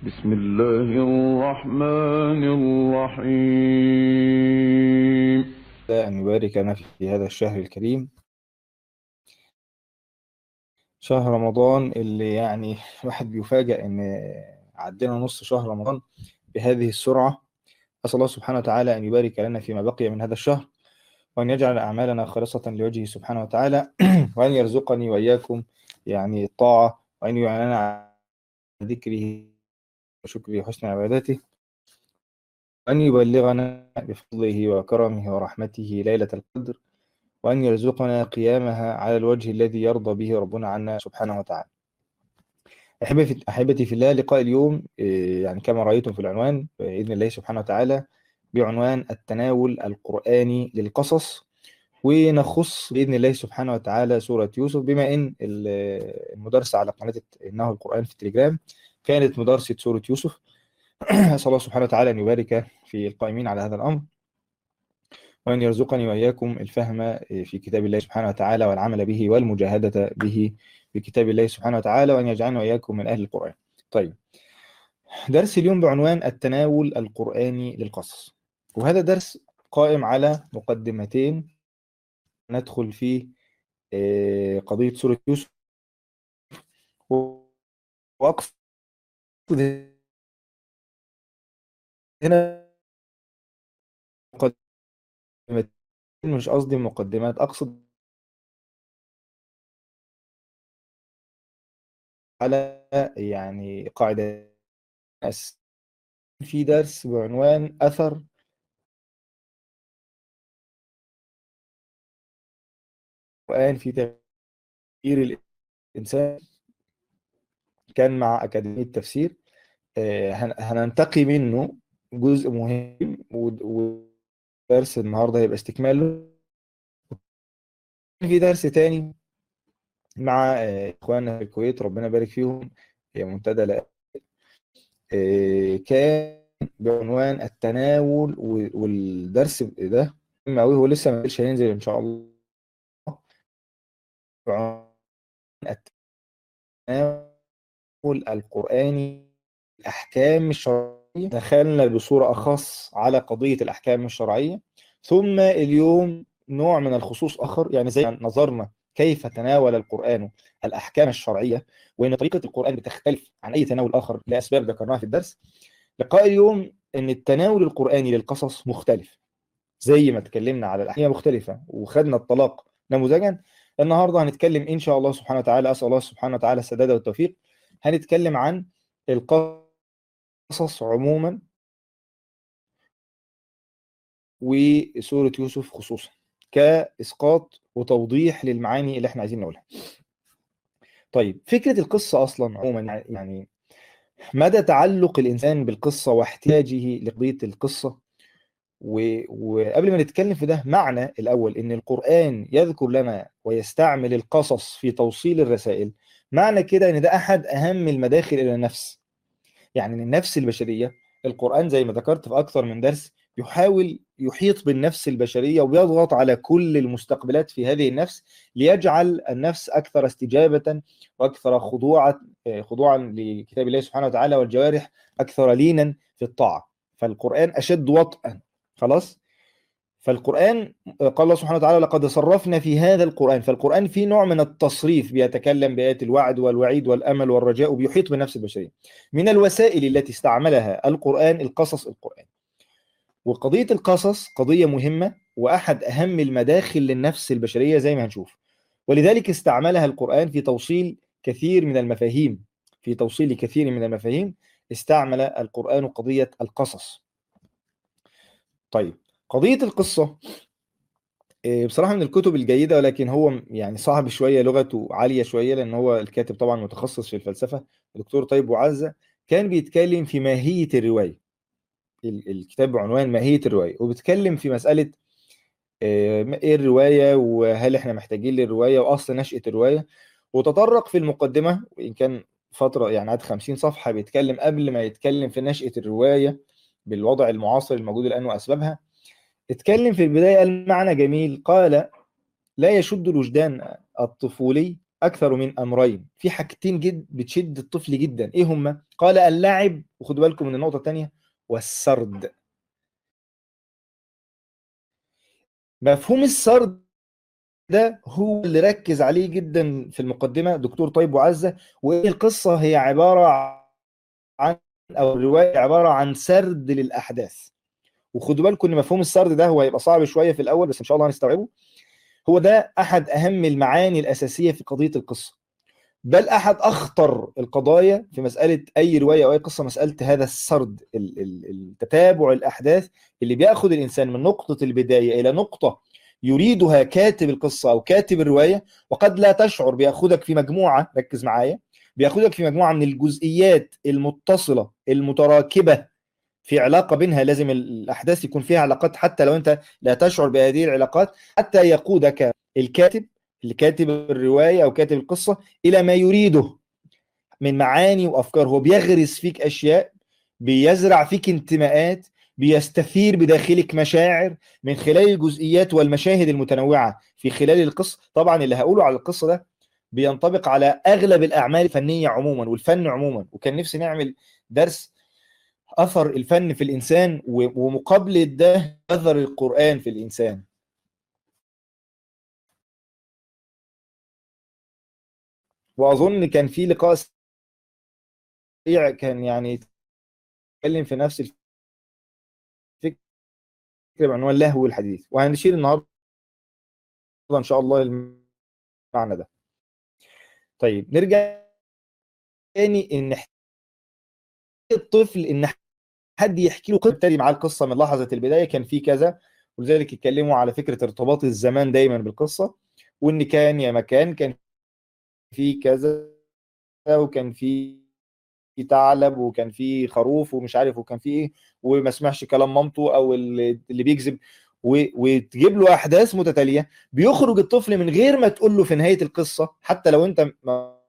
بسم الله الرحمن الرحيم أن يبارك لنا في هذا الشهر الكريم شهر رمضان اللي يعني الواحد بيفاجأ إن عدينا نص شهر رمضان بهذه السرعة أسأل الله سبحانه وتعالى أن يبارك لنا فيما بقي من هذا الشهر وأن يجعل أعمالنا خالصة لوجهه سبحانه وتعالى وأن يرزقني وإياكم يعني الطاعة وأن يعلننا على ذكره وشكره وحسن عبادته وأن يبلغنا بفضله وكرمه ورحمته ليلة القدر وأن يرزقنا قيامها على الوجه الذي يرضى به ربنا عنا سبحانه وتعالى أحبتي أحبتي في الله لقاء اليوم يعني كما رأيتم في العنوان بإذن الله سبحانه وتعالى بعنوان التناول القرآني للقصص ونخص بإذن الله سبحانه وتعالى سورة يوسف بما إن المدرسة على قناة إنه القرآن في التليجرام كانت مدرسة سورة يوسف أسأل الله سبحانه وتعالى أن يبارك في القائمين على هذا الأمر وأن يرزقني وإياكم الفهم في كتاب الله سبحانه وتعالى والعمل به والمجاهدة به في كتاب الله سبحانه وتعالى وأن يجعلنا وإياكم من أهل القرآن طيب درس اليوم بعنوان التناول القرآني للقصص وهذا درس قائم على مقدمتين ندخل في قضية سورة يوسف وأقصد هنا مقدمتين مش قصدي مقدمات أقصد على يعني قاعدة في درس بعنوان أثر القرآن في تغيير الإنسان كان مع أكاديمية تفسير هننتقي منه جزء مهم ودرس النهارده هيبقى استكماله في درس تاني مع اخواننا في الكويت ربنا يبارك فيهم هي منتدى لا كان بعنوان التناول والدرس ده مهم قوي هو لسه مش هينزل ان شاء الله التناول القرآني الأحكام الشرعية دخلنا بصورة أخص على قضية الأحكام الشرعية ثم اليوم نوع من الخصوص آخر يعني زي نظرنا كيف تناول القرآن الأحكام الشرعية وإن طريقة القرآن بتختلف عن أي تناول آخر لأسباب ذكرناها في الدرس لقاء اليوم أن التناول القرآني للقصص مختلف زي ما اتكلمنا على الأحكام مختلفة وخدنا الطلاق نموذجا النهارده هنتكلم إن شاء الله سبحانه وتعالى أسأل الله سبحانه وتعالى السداد والتوفيق هنتكلم عن القصص عموما وسورة يوسف خصوصا كإسقاط وتوضيح للمعاني اللي احنا عايزين نقولها طيب فكرة القصة أصلا عموما يعني مدى تعلق الإنسان بالقصة واحتياجه لقضية القصة و... وقبل ما نتكلم في ده معنى الأول إن القرآن يذكر لنا ويستعمل القصص في توصيل الرسائل معنى كده إن ده أحد أهم المداخل إلى النفس يعني النفس البشرية القرآن زي ما ذكرت في أكثر من درس يحاول يحيط بالنفس البشرية ويضغط على كل المستقبلات في هذه النفس ليجعل النفس أكثر استجابة وأكثر خضوعا خضوعا لكتاب الله سبحانه وتعالى والجوارح أكثر لينا في الطاعة فالقرآن أشد وطئا خلاص فالقرآن قال الله سبحانه وتعالى لقد صرفنا في هذا القرآن فالقرآن فيه نوع من التصريف بيتكلم بآيات الوعد والوعيد والأمل والرجاء وبيحيط بالنفس البشرية من الوسائل التي استعملها القرآن القصص القرآن وقضية القصص قضية مهمة وأحد أهم المداخل للنفس البشرية زي ما هنشوف ولذلك استعملها القرآن في توصيل كثير من المفاهيم في توصيل كثير من المفاهيم استعمل القرآن قضية القصص طيب قضية القصة بصراحة من الكتب الجيدة ولكن هو يعني صعب شوية لغته عالية شوية لأن هو الكاتب طبعا متخصص في الفلسفة الدكتور طيب وعزة كان بيتكلم في ماهية الرواية الكتاب بعنوان ماهية الرواية وبيتكلم في مسألة ايه الرواية وهل احنا محتاجين للرواية وأصل نشأة الرواية وتطرق في المقدمة وإن كان فترة يعني عاد 50 صفحة بيتكلم قبل ما يتكلم في نشأة الرواية بالوضع المعاصر الموجود الآن وأسبابها اتكلم في البداية المعنى جميل قال لا يشد الوجدان الطفولي اكثر من امرين في حاجتين جد بتشد الطفل جدا ايه هما قال اللعب وخدوا بالكم من النقطه الثانيه والسرد مفهوم السرد ده هو اللي ركز عليه جدا في المقدمه دكتور طيب وعزه وايه القصه هي عباره عن او الروايه عباره عن سرد للاحداث وخدوا بالكم ان مفهوم السرد ده هو هيبقى صعب شويه في الاول بس ان شاء الله هنستوعبه هو ده احد اهم المعاني الاساسيه في قضيه القصه بل احد اخطر القضايا في مساله اي روايه او اي قصه مساله هذا السرد ال- ال- التتابع الاحداث اللي بياخد الانسان من نقطه البدايه الى نقطه يريدها كاتب القصه او كاتب الروايه وقد لا تشعر بياخدك في مجموعه ركز معايا بياخدك في مجموعه من الجزئيات المتصله المتراكبه في علاقه بينها لازم الاحداث يكون فيها علاقات حتى لو انت لا تشعر بهذه العلاقات حتى يقودك الكاتب اللي كاتب الروايه او كاتب القصه الى ما يريده من معاني وافكار هو بيغرس فيك اشياء بيزرع فيك انتماءات بيستثير بداخلك مشاعر من خلال الجزئيات والمشاهد المتنوعه في خلال القصه طبعا اللي هقوله على القصه ده بينطبق على اغلب الاعمال الفنيه عموما والفن عموما وكان نفسي نعمل درس اثر الفن في الانسان و- ومقابله ده اثر القران في الانسان واظن كان في لقاء سريع كان يعني يتكلم في نفس الفكره بعنوان لهو الحديث وهنشير النهارده ان شاء الله المعنى ده طيب نرجع تاني ان الطفل ان حد يحكي له ابتدي معاه القصه من لحظه البدايه كان في كذا ولذلك اتكلموا على فكره ارتباط الزمان دايما بالقصه وان كان يا مكان كان في كذا وكان في في ثعلب وكان في خروف ومش عارف وكان في ايه وما سمعش كلام مامته او اللي اللي بيكذب و- وتجيب له احداث متتاليه بيخرج الطفل من غير ما تقول له في نهايه القصه حتى لو انت ما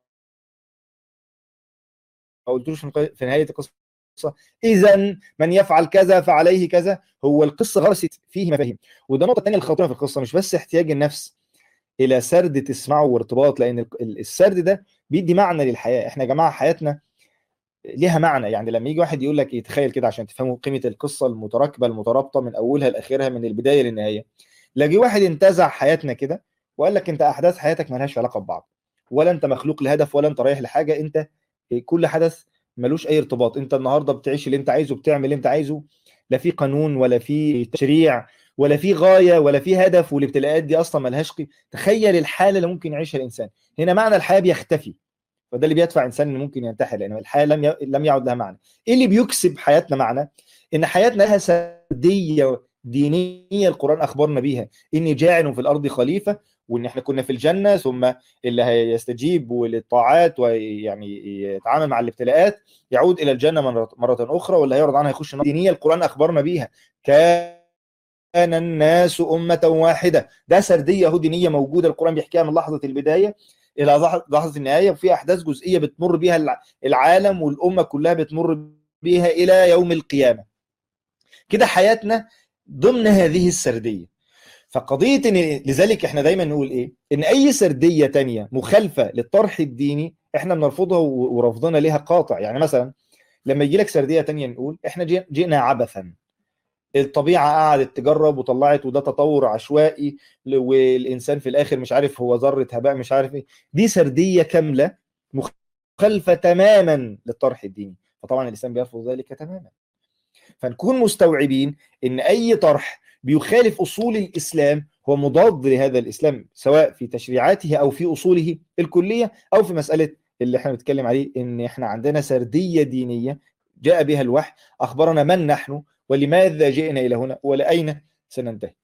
ما قلتلوش في نقا- في نهايه القصه اذا من يفعل كذا فعليه كذا هو القصه غرست فيه مفاهيم وده نقطه ثانيه الخطيره في القصه مش بس احتياج النفس الى سرد تسمعه وارتباط لان ال- ال- السرد ده بيدي معنى للحياه احنا يا جماعه حياتنا ليها معنى يعني لما يجي واحد يقول لك يتخيل كده عشان تفهموا قيمه القصه المتراكبه المترابطه من اولها لاخرها من البدايه للنهايه لو جه واحد انتزع حياتنا كده وقال لك انت احداث حياتك مالهاش علاقه ببعض ولا انت مخلوق لهدف ولا انت رايح لحاجه انت كل حدث ملوش اي ارتباط انت النهارده بتعيش اللي انت عايزه بتعمل اللي انت عايزه لا في قانون ولا في تشريع ولا في غايه ولا في هدف والابتلاءات دي اصلا ملهاش قيمه تخيل الحاله اللي ممكن يعيشها الانسان هنا معنى الحياه بيختفي فده اللي بيدفع انسان انه ممكن ينتحر لان الحياه لم ي... لم يعد لها معنى ايه اللي بيكسب حياتنا معنى ان حياتنا لها سرديه دينيه القران اخبرنا بيها اني جاعل في الارض خليفه وان احنا كنا في الجنه ثم اللي هيستجيب للطاعات ويعني يتعامل مع الابتلاءات يعود الى الجنه مره مره اخرى واللي هيعرض عنها يخش النار دينيه القران اخبرنا بيها كان الناس امه واحده ده سرديه اهو دينيه موجوده القران بيحكيها من لحظه البدايه الى لح- لحظه النهايه وفي احداث جزئيه بتمر بيها الع- العالم والامه كلها بتمر بيها الى يوم القيامه كده حياتنا ضمن هذه السرديه فقضيه ان لذلك احنا دايما نقول ايه ان اي سرديه تانية مخالفه للطرح الديني احنا بنرفضها و- ورفضنا ليها قاطع يعني مثلا لما يجي لك سرديه تانية نقول احنا جي- جئنا عبثا الطبيعه قعدت تجرب وطلعت وده تطور عشوائي ل- والانسان في الاخر مش عارف هو ذره هباء مش عارف ايه دي سرديه كامله مخالفه تماما للطرح الديني فطبعا الاسلام بيرفض ذلك تماما فنكون مستوعبين ان اي طرح بيخالف اصول الاسلام هو مضاد لهذا الاسلام سواء في تشريعاته او في اصوله الكليه او في مساله اللي احنا بنتكلم عليه ان احنا عندنا سرديه دينيه جاء بها الوحي اخبرنا من نحن ولماذا جئنا الى هنا ولاين سننتهي.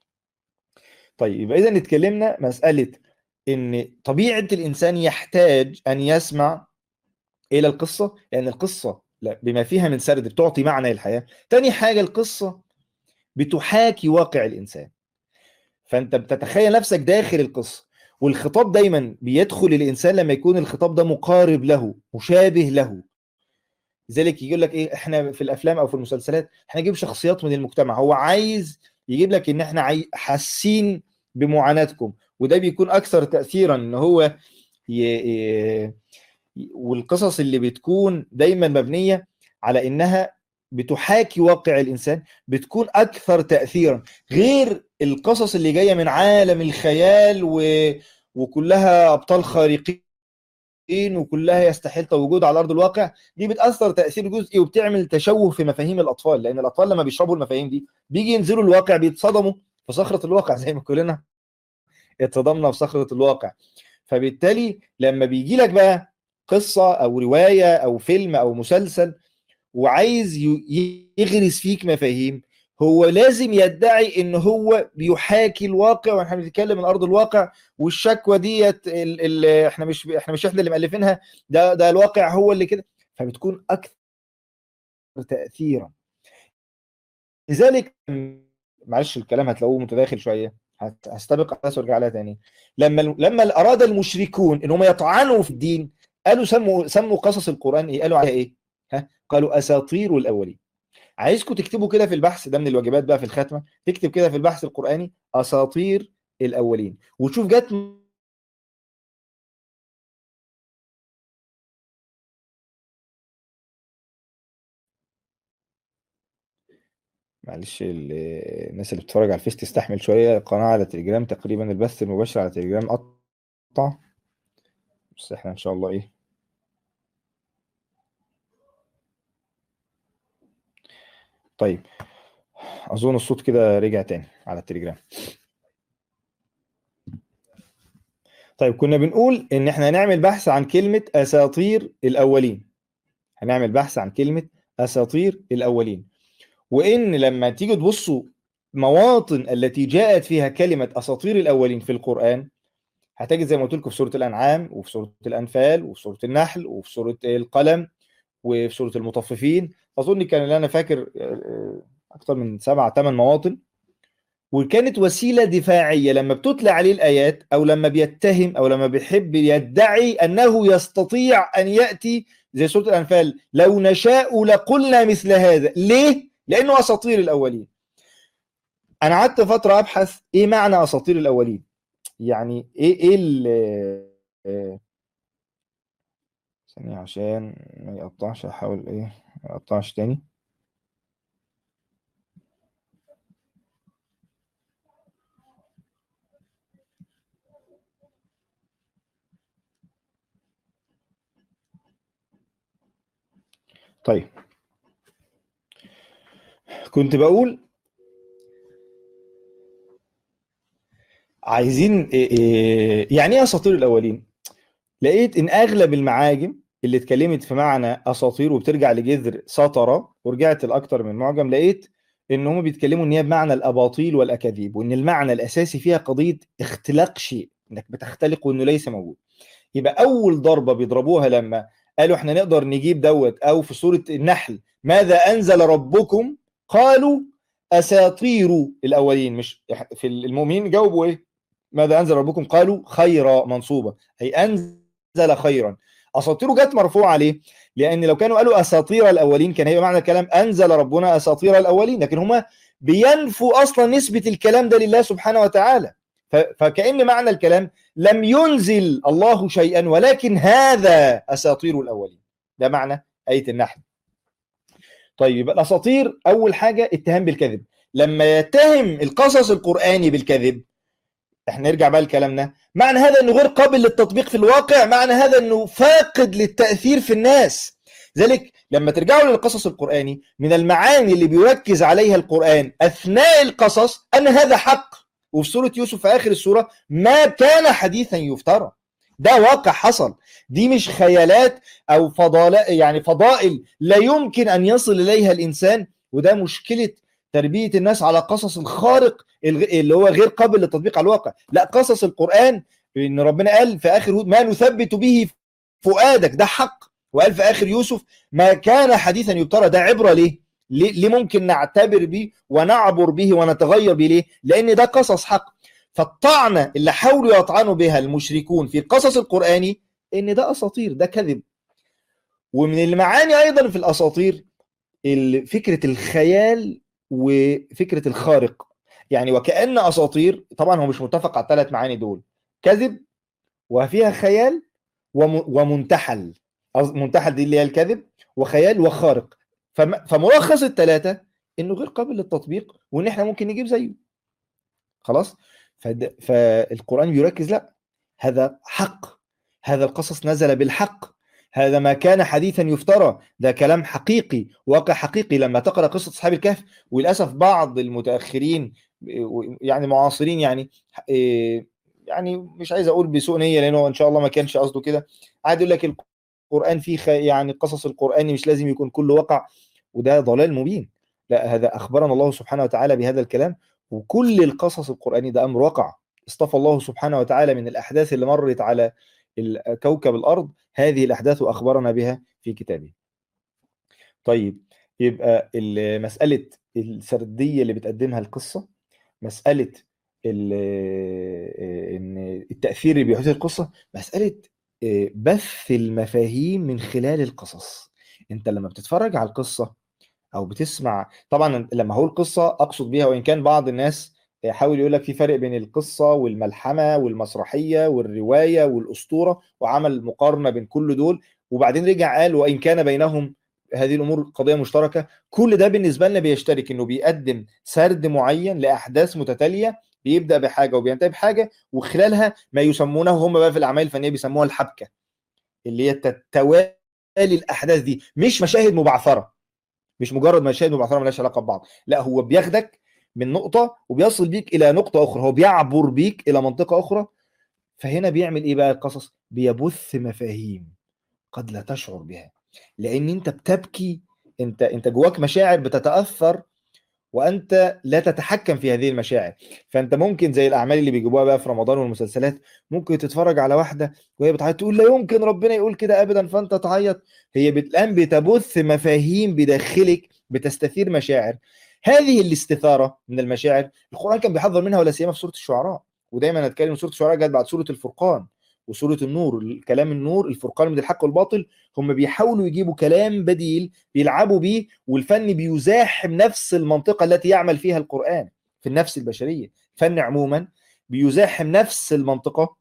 طيب يبقى اذا اتكلمنا مساله ان طبيعه الانسان يحتاج ان يسمع الى القصه لان القصه لا بما فيها من سرد بتعطي معنى للحياه. تاني حاجه القصه بتحاكي واقع الانسان. فانت بتتخيل نفسك داخل القصه والخطاب دايما بيدخل الانسان لما يكون الخطاب ده مقارب له مشابه له لذلك يقول لك ايه احنا في الافلام او في المسلسلات احنا نجيب شخصيات من المجتمع هو عايز يجيب لك ان احنا عاي... حاسين بمعاناتكم وده بيكون اكثر تاثيرا ان هو ي... والقصص اللي بتكون دايما مبنيه على انها بتحاكي واقع الانسان بتكون اكثر تاثيرا غير القصص اللي جايه من عالم الخيال و... وكلها ابطال خارقين وكلها يستحيل وجود على ارض الواقع دي بتاثر تاثير جزئي وبتعمل تشوه في مفاهيم الاطفال لان الاطفال لما بيشربوا المفاهيم دي بيجي ينزلوا الواقع بيتصدموا في صخره الواقع زي ما كلنا اتصدمنا في صخره الواقع فبالتالي لما بيجي لك بقى قصه او روايه او فيلم او مسلسل وعايز يغرس فيك مفاهيم هو لازم يدعي ان هو بيحاكي الواقع واحنا بنتكلم من ارض الواقع والشكوى ديت ال ال احنا مش احنا مش احنا اللي مالفينها ده ده الواقع هو اللي كده فبتكون اكثر تاثيرا لذلك معلش الكلام هتلاقوه متداخل شويه هستبق احداث وارجع لها تاني لما لما اراد المشركون ان هم يطعنوا في الدين قالوا سموا سموا قصص القران ايه قالوا عليها ايه ها قالوا اساطير الاولين عايزكم تكتبوا كده في البحث ده من الواجبات بقى في الختمه تكتب كده في البحث القراني اساطير الاولين وتشوف جت معلش الناس اللي بتتفرج على الفيس تستحمل شويه قناه على تليجرام تقريبا البث المباشر على تليجرام قطع بس احنا ان شاء الله ايه طيب اظن الصوت كده رجع تاني على التليجرام طيب كنا بنقول ان احنا هنعمل بحث عن كلمة اساطير الاولين هنعمل بحث عن كلمة اساطير الاولين وان لما تيجي تبصوا مواطن التي جاءت فيها كلمة اساطير الاولين في القرآن هتجد زي ما قلت لكم في سورة الانعام وفي سورة الانفال وفي سورة النحل وفي سورة القلم وفي سورة المطففين اظن كان اللي انا فاكر اكثر من سبع ثمان مواطن وكانت وسيله دفاعيه لما بتتلى عليه الايات او لما بيتهم او لما بيحب يدعي انه يستطيع ان ياتي زي سوره الانفال لو نشاء لقلنا مثل هذا ليه لانه اساطير الاولين انا قعدت فتره ابحث ايه معنى اساطير الاولين يعني ايه ايه ال ثانيه عشان ما يقطعش احاول ايه ما يقطعش تاني طيب كنت بقول عايزين يعني ايه اساطير الاولين لقيت ان اغلب المعاجم اللي اتكلمت في معنى اساطير وبترجع لجذر سطرة ورجعت لاكتر من معجم لقيت ان هم بيتكلموا ان هي بمعنى الاباطيل والاكاذيب وان المعنى الاساسي فيها قضيه اختلاق شيء انك بتختلق وانه ليس موجود يبقى اول ضربه بيضربوها لما قالوا احنا نقدر نجيب دوت او في سوره النحل ماذا انزل ربكم قالوا اساطير الاولين مش في المؤمنين جاوبوا ايه ماذا انزل ربكم قالوا خيرا منصوبه اي انزل خيرا اساطيره جت مرفوعه ليه لان لو كانوا قالوا اساطير الاولين كان هيبقى معنى الكلام انزل ربنا اساطير الاولين لكن هما بينفوا اصلا نسبه الكلام ده لله سبحانه وتعالى فكأن معنى الكلام لم ينزل الله شيئا ولكن هذا أساطير الأولين ده معنى آية النحل طيب يبقى الأساطير أول حاجة اتهام بالكذب لما يتهم القصص القرآني بالكذب احنا نرجع بقى لكلامنا معنى هذا انه غير قابل للتطبيق في الواقع معنى هذا انه فاقد للتأثير في الناس ذلك لما ترجعوا للقصص القرآني من المعاني اللي بيركز عليها القرآن أثناء القصص أن هذا حق وفي سورة يوسف في آخر السورة ما كان حديثا يفترى ده واقع حصل دي مش خيالات أو فضائل يعني فضائل لا يمكن أن يصل إليها الإنسان وده مشكلة تربية الناس على قصص الخارق اللي هو غير قابل للتطبيق على الواقع لا قصص القرآن إن ربنا قال في آخر هود ما نثبت به فؤادك ده حق وقال في آخر يوسف ما كان حديثا يفترى ده عبرة ليه ليه ممكن نعتبر به ونعبر به ونتغير به ليه؟ لأن ده قصص حق فالطعنة اللي حاولوا يطعنوا بها المشركون في القصص القرآني إن ده أساطير ده كذب ومن المعاني أيضا في الأساطير فكرة الخيال وفكرة الخارق يعني وكأن أساطير طبعا هو مش متفق على الثلاث معاني دول كذب وفيها خيال وم- ومنتحل أص- منتحل دي اللي هي الكذب وخيال وخارق فم- فملخص الثلاثه انه غير قابل للتطبيق وان احنا ممكن نجيب زيه خلاص فد... فالقران بيركز لا هذا حق هذا القصص نزل بالحق هذا ما كان حديثا يفترى ده كلام حقيقي واقع حقيقي لما تقرا قصه اصحاب الكهف وللاسف بعض المتاخرين يعني معاصرين يعني إيه، يعني مش عايز اقول بسوء نيه لانه ان شاء الله ما كانش قصده كده قاعد يقول لك القران فيه خ... يعني القصص القراني مش لازم يكون كله وقع وده ضلال مبين لا هذا اخبرنا الله سبحانه وتعالى بهذا الكلام وكل القصص القراني ده امر وقع اصطفى الله سبحانه وتعالى من الاحداث اللي مرت على ال- كوكب الارض هذه الاحداث اخبرنا بها في كتابه طيب يبقى ال- مساله السرديه اللي بتقدمها القصه مساله ال- ان التاثير اللي بيحدث القصه مساله آه، بث المفاهيم من خلال القصص انت لما بتتفرج على القصه او بتسمع طبعا لما هقول قصه اقصد بيها وان كان بعض الناس يحاول يقول لك في فرق بين القصه والملحمه والمسرحيه والروايه والاسطوره وعمل مقارنه بين كل دول وبعدين رجع قال وان كان بينهم هذه الامور قضيه مشتركه كل ده بالنسبه لنا بيشترك انه بيقدم سرد معين لاحداث متتاليه بيبدا بحاجه وبينتهي بحاجه وخلالها ما يسمونه هم بقى في الاعمال الفنيه بيسموها الحبكه اللي هي تت- توالي الاحداث دي مش مشاهد مبعثره مش مجرد مشاهد مبعثره مالهاش علاقه ببعض لا هو بياخدك من نقطه وبيصل بيك الى نقطه اخرى هو بيعبر بيك الى منطقه اخرى فهنا بيعمل ايه بقى القصص بيبث مفاهيم قد لا تشعر بها لان انت بتبكي انت انت جواك مشاعر بتتاثر وانت لا تتحكم في هذه المشاعر فانت ممكن زي الاعمال اللي بيجيبوها بقى في رمضان والمسلسلات ممكن تتفرج على واحده وهي بتعيط تقول لا يمكن ربنا يقول كده ابدا فانت تعيط هي بت- الان بتبث مفاهيم بداخلك بتستثير مشاعر هذه الاستثاره من المشاعر القران كان بيحذر منها ولا سيما في سوره الشعراء ودايما هتكلم سوره الشعراء جت بعد سوره الفرقان وسوره النور الكلام النور الفرقان من الحق والباطل هم بيحاولوا يجيبوا كلام بديل بيلعبوا بيه والفن بيزاحم نفس المنطقه التي يعمل فيها القران في النفس البشريه الفن عموما بيزاحم نفس المنطقه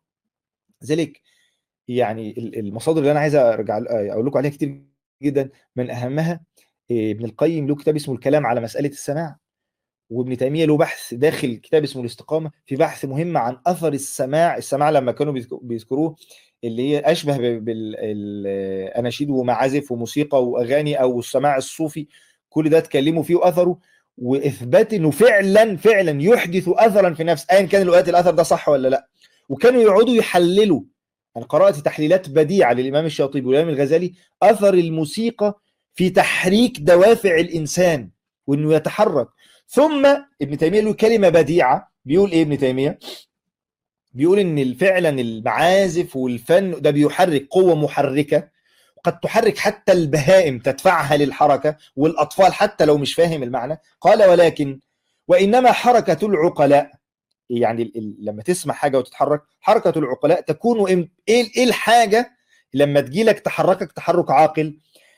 ذلك يعني ال- المصادر اللي انا عايز ارجع اقول لكم عليها كتير جدا من اهمها إيه، ابن القيم له كتاب اسمه الكلام على مساله السماع وابن تيميه له بحث داخل كتاب اسمه الاستقامه في بحث مهم عن اثر السماع السماع لما كانوا بيذك- بيذكروه اللي هي اشبه بالاناشيد ومعازف وموسيقى واغاني او السماع الصوفي كل ده اتكلموا فيه واثره واثبات انه فعلا فعلا يحدث اثرا في النفس ايا كان الوقت الاثر ده صح ولا لا وكانوا يقعدوا يحللوا انا قرات تحليلات بديعه للامام الشاطبي والامام الغزالي اثر الموسيقى في تحريك دوافع الانسان وانه يتحرك ثم ابن تيميه له كلمه بديعه بيقول ايه ابن تيميه بيقول ان فعلا المعازف والفن ده بيحرك قوه محركه قد تحرك حتى البهائم تدفعها للحركه والاطفال حتى لو مش فاهم المعنى قال ولكن وانما حركه العقلاء يعني ال- ال- لما تسمع حاجه وتتحرك حركه العقلاء تكون إم- ايه ايه الحاجه لما تجيلك تحركك تحرك عاقل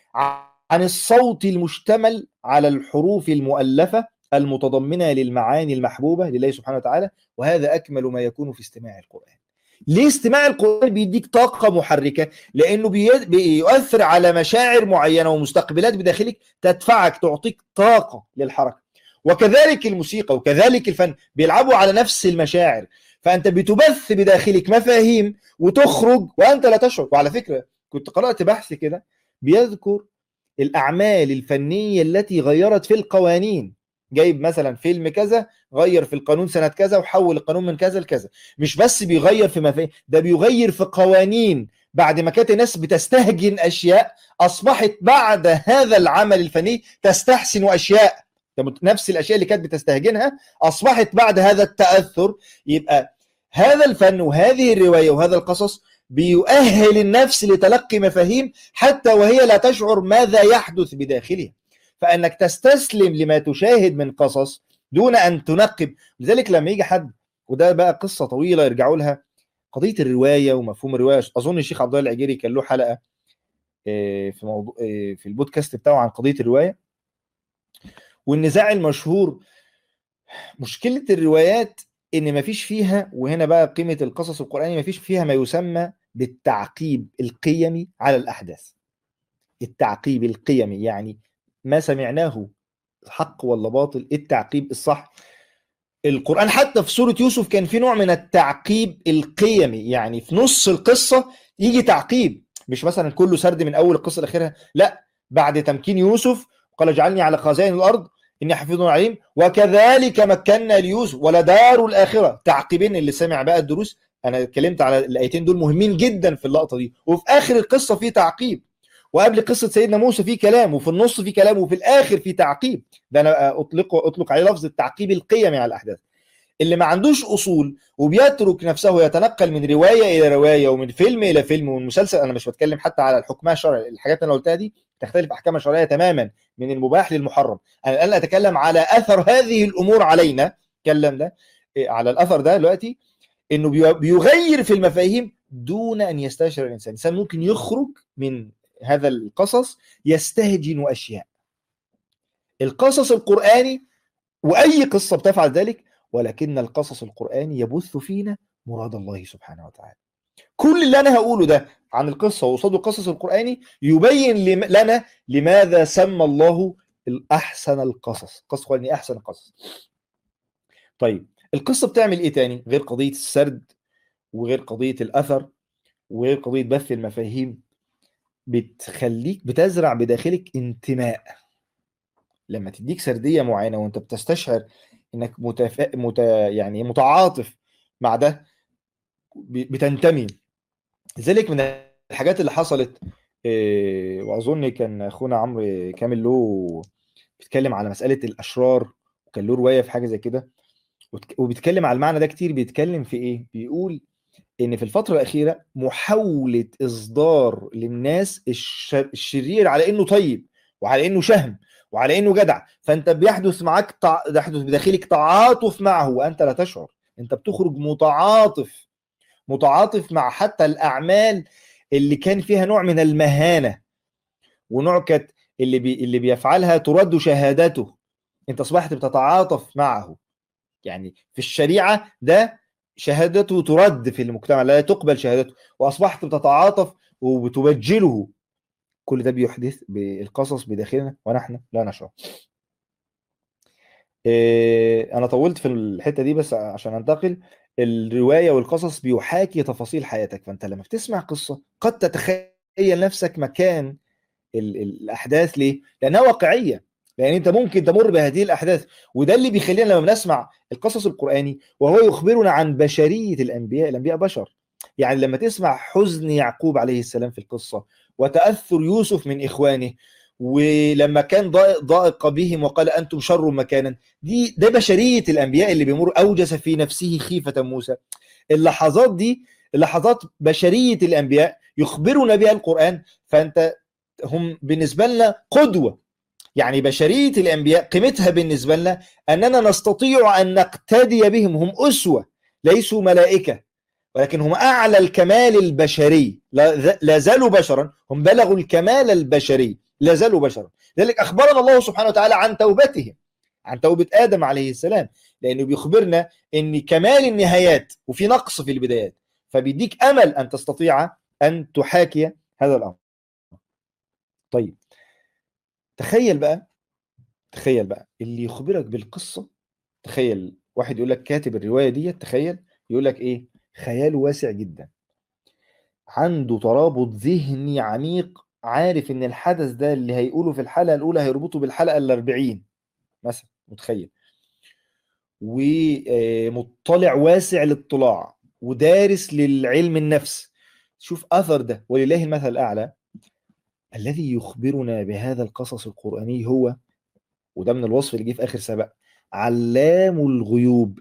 عن الصوت المشتمل على الحروف المؤلفه المتضمنه للمعاني المحبوبه لله سبحانه وتعالى وهذا اكمل ما يكون في استماع القران. ليه استماع القران بيديك طاقه محركه؟ لانه بي- بيؤثر على مشاعر معينه ومستقبلات بداخلك تدفعك تعطيك طاقه للحركه. وكذلك الموسيقى وكذلك الفن بيلعبوا على نفس المشاعر فانت بتبث بداخلك مفاهيم وتخرج وانت لا تشعر وعلى فكره كنت قرات بحث كده بيذكر الاعمال الفنيه التي غيرت في القوانين جايب مثلا فيلم كذا غير في القانون سنه كذا وحول القانون من كذا لكذا مش بس بيغير في مفاهيم ده بيغير في قوانين بعد ما كانت الناس بتستهجن اشياء اصبحت بعد هذا العمل الفني تستحسن اشياء نفس الاشياء اللي كانت بتستهجنها اصبحت بعد هذا التاثر يبقى هذا الفن وهذه الروايه وهذا القصص بيؤهل النفس لتلقي مفاهيم حتى وهي لا تشعر ماذا يحدث بداخلها فانك تستسلم لما تشاهد من قصص دون ان تنقب لذلك لما يجي حد وده بقى قصه طويله يرجعوا لها قضيه الروايه ومفهوم الروايه اظن الشيخ عبد الله العجيري كان له حلقه في موضوع في البودكاست بتاعه عن قضيه الروايه والنزاع المشهور مشكله الروايات ان ما فيش فيها وهنا بقى قيمه القصص القراني ما فيش فيها ما يسمى بالتعقيب القيمي على الاحداث التعقيب القيمي يعني ما سمعناه حق ولا باطل التعقيب الصح القرآن حتى في سورة يوسف كان في نوع من التعقيب القيمي يعني في نص القصة يجي تعقيب مش مثلا كله سرد من أول القصة لآخرها لا بعد تمكين يوسف قال اجعلني على خزائن الأرض إني حفيظ عليم وكذلك مكنا ليوسف ولدار الآخرة تعقيبين اللي سمع بقى الدروس أنا اتكلمت على الآيتين دول مهمين جدا في اللقطة دي وفي آخر القصة في تعقيب وقبل قصه سيدنا موسى في كلام وفي النص في كلام وفي الاخر في تعقيب ده انا اطلق اطلق عليه لفظ التعقيب القيمي على الاحداث اللي ما عندوش اصول وبيترك نفسه يتنقل من روايه الى روايه ومن فيلم الى فيلم ومن مسلسل انا مش بتكلم حتى على الحكم الشرعي الحاجات اللي انا قلتها دي تختلف احكامها الشرعيه تماما من المباح للمحرم انا الان اتكلم على اثر هذه الامور علينا اتكلم ده على الاثر ده دلوقتي انه بيغير في المفاهيم دون ان يستشعر الانسان الانسان ممكن يخرج من هذا القصص يستهجن اشياء القصص القراني واي قصه بتفعل ذلك ولكن القصص القراني يبث فينا مراد الله سبحانه وتعالى كل اللي انا هقوله ده عن القصه وقصاد القصص القراني يبين لنا لماذا سمى الله احسن القصص قصص القراني احسن القصص طيب القصه بتعمل ايه تاني غير قضيه السرد وغير قضيه الاثر وغير قضيه بث المفاهيم بتخليك بتزرع بداخلك انتماء لما تديك سرديه معينه وانت بتستشعر انك متف... مت... يعني متعاطف مع ده بتنتمي لذلك من الحاجات اللي حصلت إيه واظن كان اخونا عمرو كامل له بيتكلم على مساله الاشرار وكان له روايه في حاجه زي كده وبيتكلم على المعنى ده كتير بيتكلم في ايه بيقول ان في الفتره الاخيره محاوله اصدار للناس الشرير على انه طيب وعلى انه شهم وعلى انه جدع فانت بيحدث معاك تع... يحدث بداخلك تعاطف معه وانت لا تشعر انت بتخرج متعاطف متعاطف مع حتى الاعمال اللي كان فيها نوع من المهانه ونوع كانت اللي بي... اللي بيفعلها ترد شهادته انت اصبحت بتتعاطف معه يعني في الشريعه ده شهادته ترد في المجتمع لا تقبل شهادته واصبحت بتتعاطف وبتبجله كل ده بيحدث بالقصص بداخلنا ونحن لا نشعر إيه انا طولت في الحته دي بس عشان انتقل الروايه والقصص بيحاكي تفاصيل حياتك فانت لما بتسمع قصه قد تتخيل نفسك مكان ال الاحداث ليه لانها واقعيه لان انت ممكن تمر بهذه الاحداث وده اللي بيخلينا لما بنسمع القصص القراني وهو يخبرنا عن بشريه الانبياء الانبياء بشر يعني لما تسمع حزن يعقوب عليه السلام في القصه وتاثر يوسف من اخوانه ولما كان ضائق, ضائق بهم وقال انتم شر مكانا دي ده بشريه الانبياء اللي بيمر اوجس في نفسه خيفه موسى اللحظات دي لحظات بشريه الانبياء يخبرنا بها القران فانت هم بالنسبه لنا قدوه يعني بشريه الانبياء قيمتها بالنسبه لنا اننا نستطيع ان نقتدي بهم هم اسوه ليسوا ملائكه ولكن هم اعلى الكمال البشري لا زالوا بشرا هم بلغوا الكمال البشري لا زالوا بشرا لذلك اخبرنا الله سبحانه وتعالى عن توبتهم عن توبه ادم عليه السلام لانه بيخبرنا ان كمال النهايات وفي نقص في البدايات فبيديك امل ان تستطيع ان تحاكي هذا الامر طيب تخيل بقى تخيل بقى اللي يخبرك بالقصه تخيل واحد يقول لك كاتب الروايه دي تخيل يقول لك ايه خياله واسع جدا عنده ترابط ذهني عميق عارف ان الحدث ده اللي هيقوله في الحلقه الاولى هيربطه بالحلقه ال40 مثلا متخيل ومطلع واسع الاطلاع ودارس للعلم النفس شوف اثر ده ولله المثل الاعلى الذي يخبرنا بهذا القصص القراني هو وده من الوصف اللي جه في اخر سبق علام الغيوب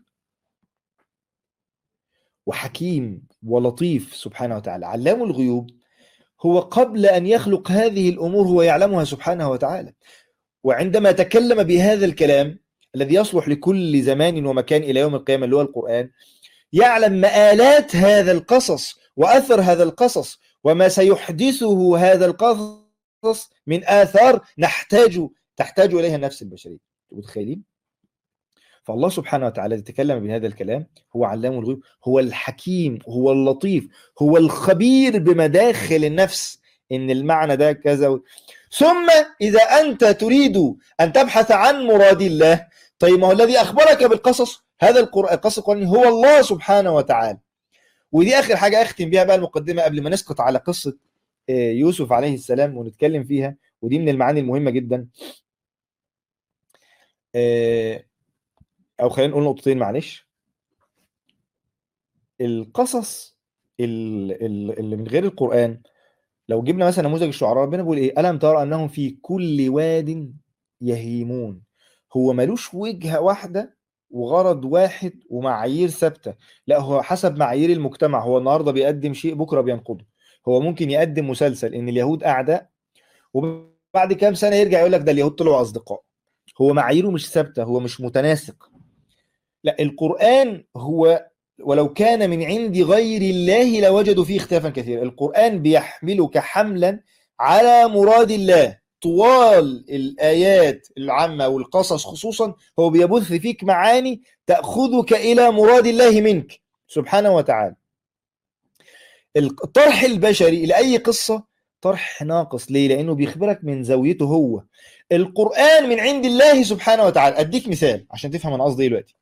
وحكيم ولطيف سبحانه وتعالى علام الغيوب هو قبل ان يخلق هذه الامور هو يعلمها سبحانه وتعالى وعندما تكلم بهذا الكلام الذي يصلح لكل زمان ومكان الى يوم القيامه اللي هو القران يعلم مآلات هذا القصص واثر هذا القصص وما سيحدثه هذا القصص من اثار نحتاج تحتاج اليها النفس البشريه متخيلين فالله سبحانه وتعالى يتكلم بهذا الكلام هو علام الغيوب هو الحكيم هو اللطيف هو الخبير بمداخل النفس ان المعنى ده كذا و... ثم اذا انت تريد ان تبحث عن مراد الله طيب ما هو الذي اخبرك بالقصص هذا القران القصص القراني هو الله سبحانه وتعالى ودي اخر حاجه اختم بيها بقى المقدمه قبل ما نسقط على قصه يوسف عليه السلام ونتكلم فيها ودي من المعاني المهمه جدا او خلينا نقول نقطتين معلش القصص اللي من غير القران لو جبنا مثلا نموذج الشعراء ربنا بيقول ايه الم ترى انهم في كل واد يهيمون هو ملوش وجهه واحده وغرض واحد ومعايير ثابته لا هو حسب معايير المجتمع هو النهارده بيقدم شيء بكره بينقضه هو ممكن يقدم مسلسل ان اليهود اعداء وبعد كام سنه يرجع يقول لك ده اليهود طلعوا اصدقاء هو معاييره مش ثابته هو مش متناسق لا القران هو ولو كان من عند غير الله لوجدوا فيه اختلافا كثيرا القران بيحملك حملا على مراد الله طوال الايات العامه والقصص خصوصا هو بيبث فيك معاني تاخذك الى مراد الله منك سبحانه وتعالى الطرح البشري لاي قصه طرح ناقص ليه لانه بيخبرك من زاويته هو القران من عند الله سبحانه وتعالى اديك مثال عشان تفهم انا قصدي دلوقتي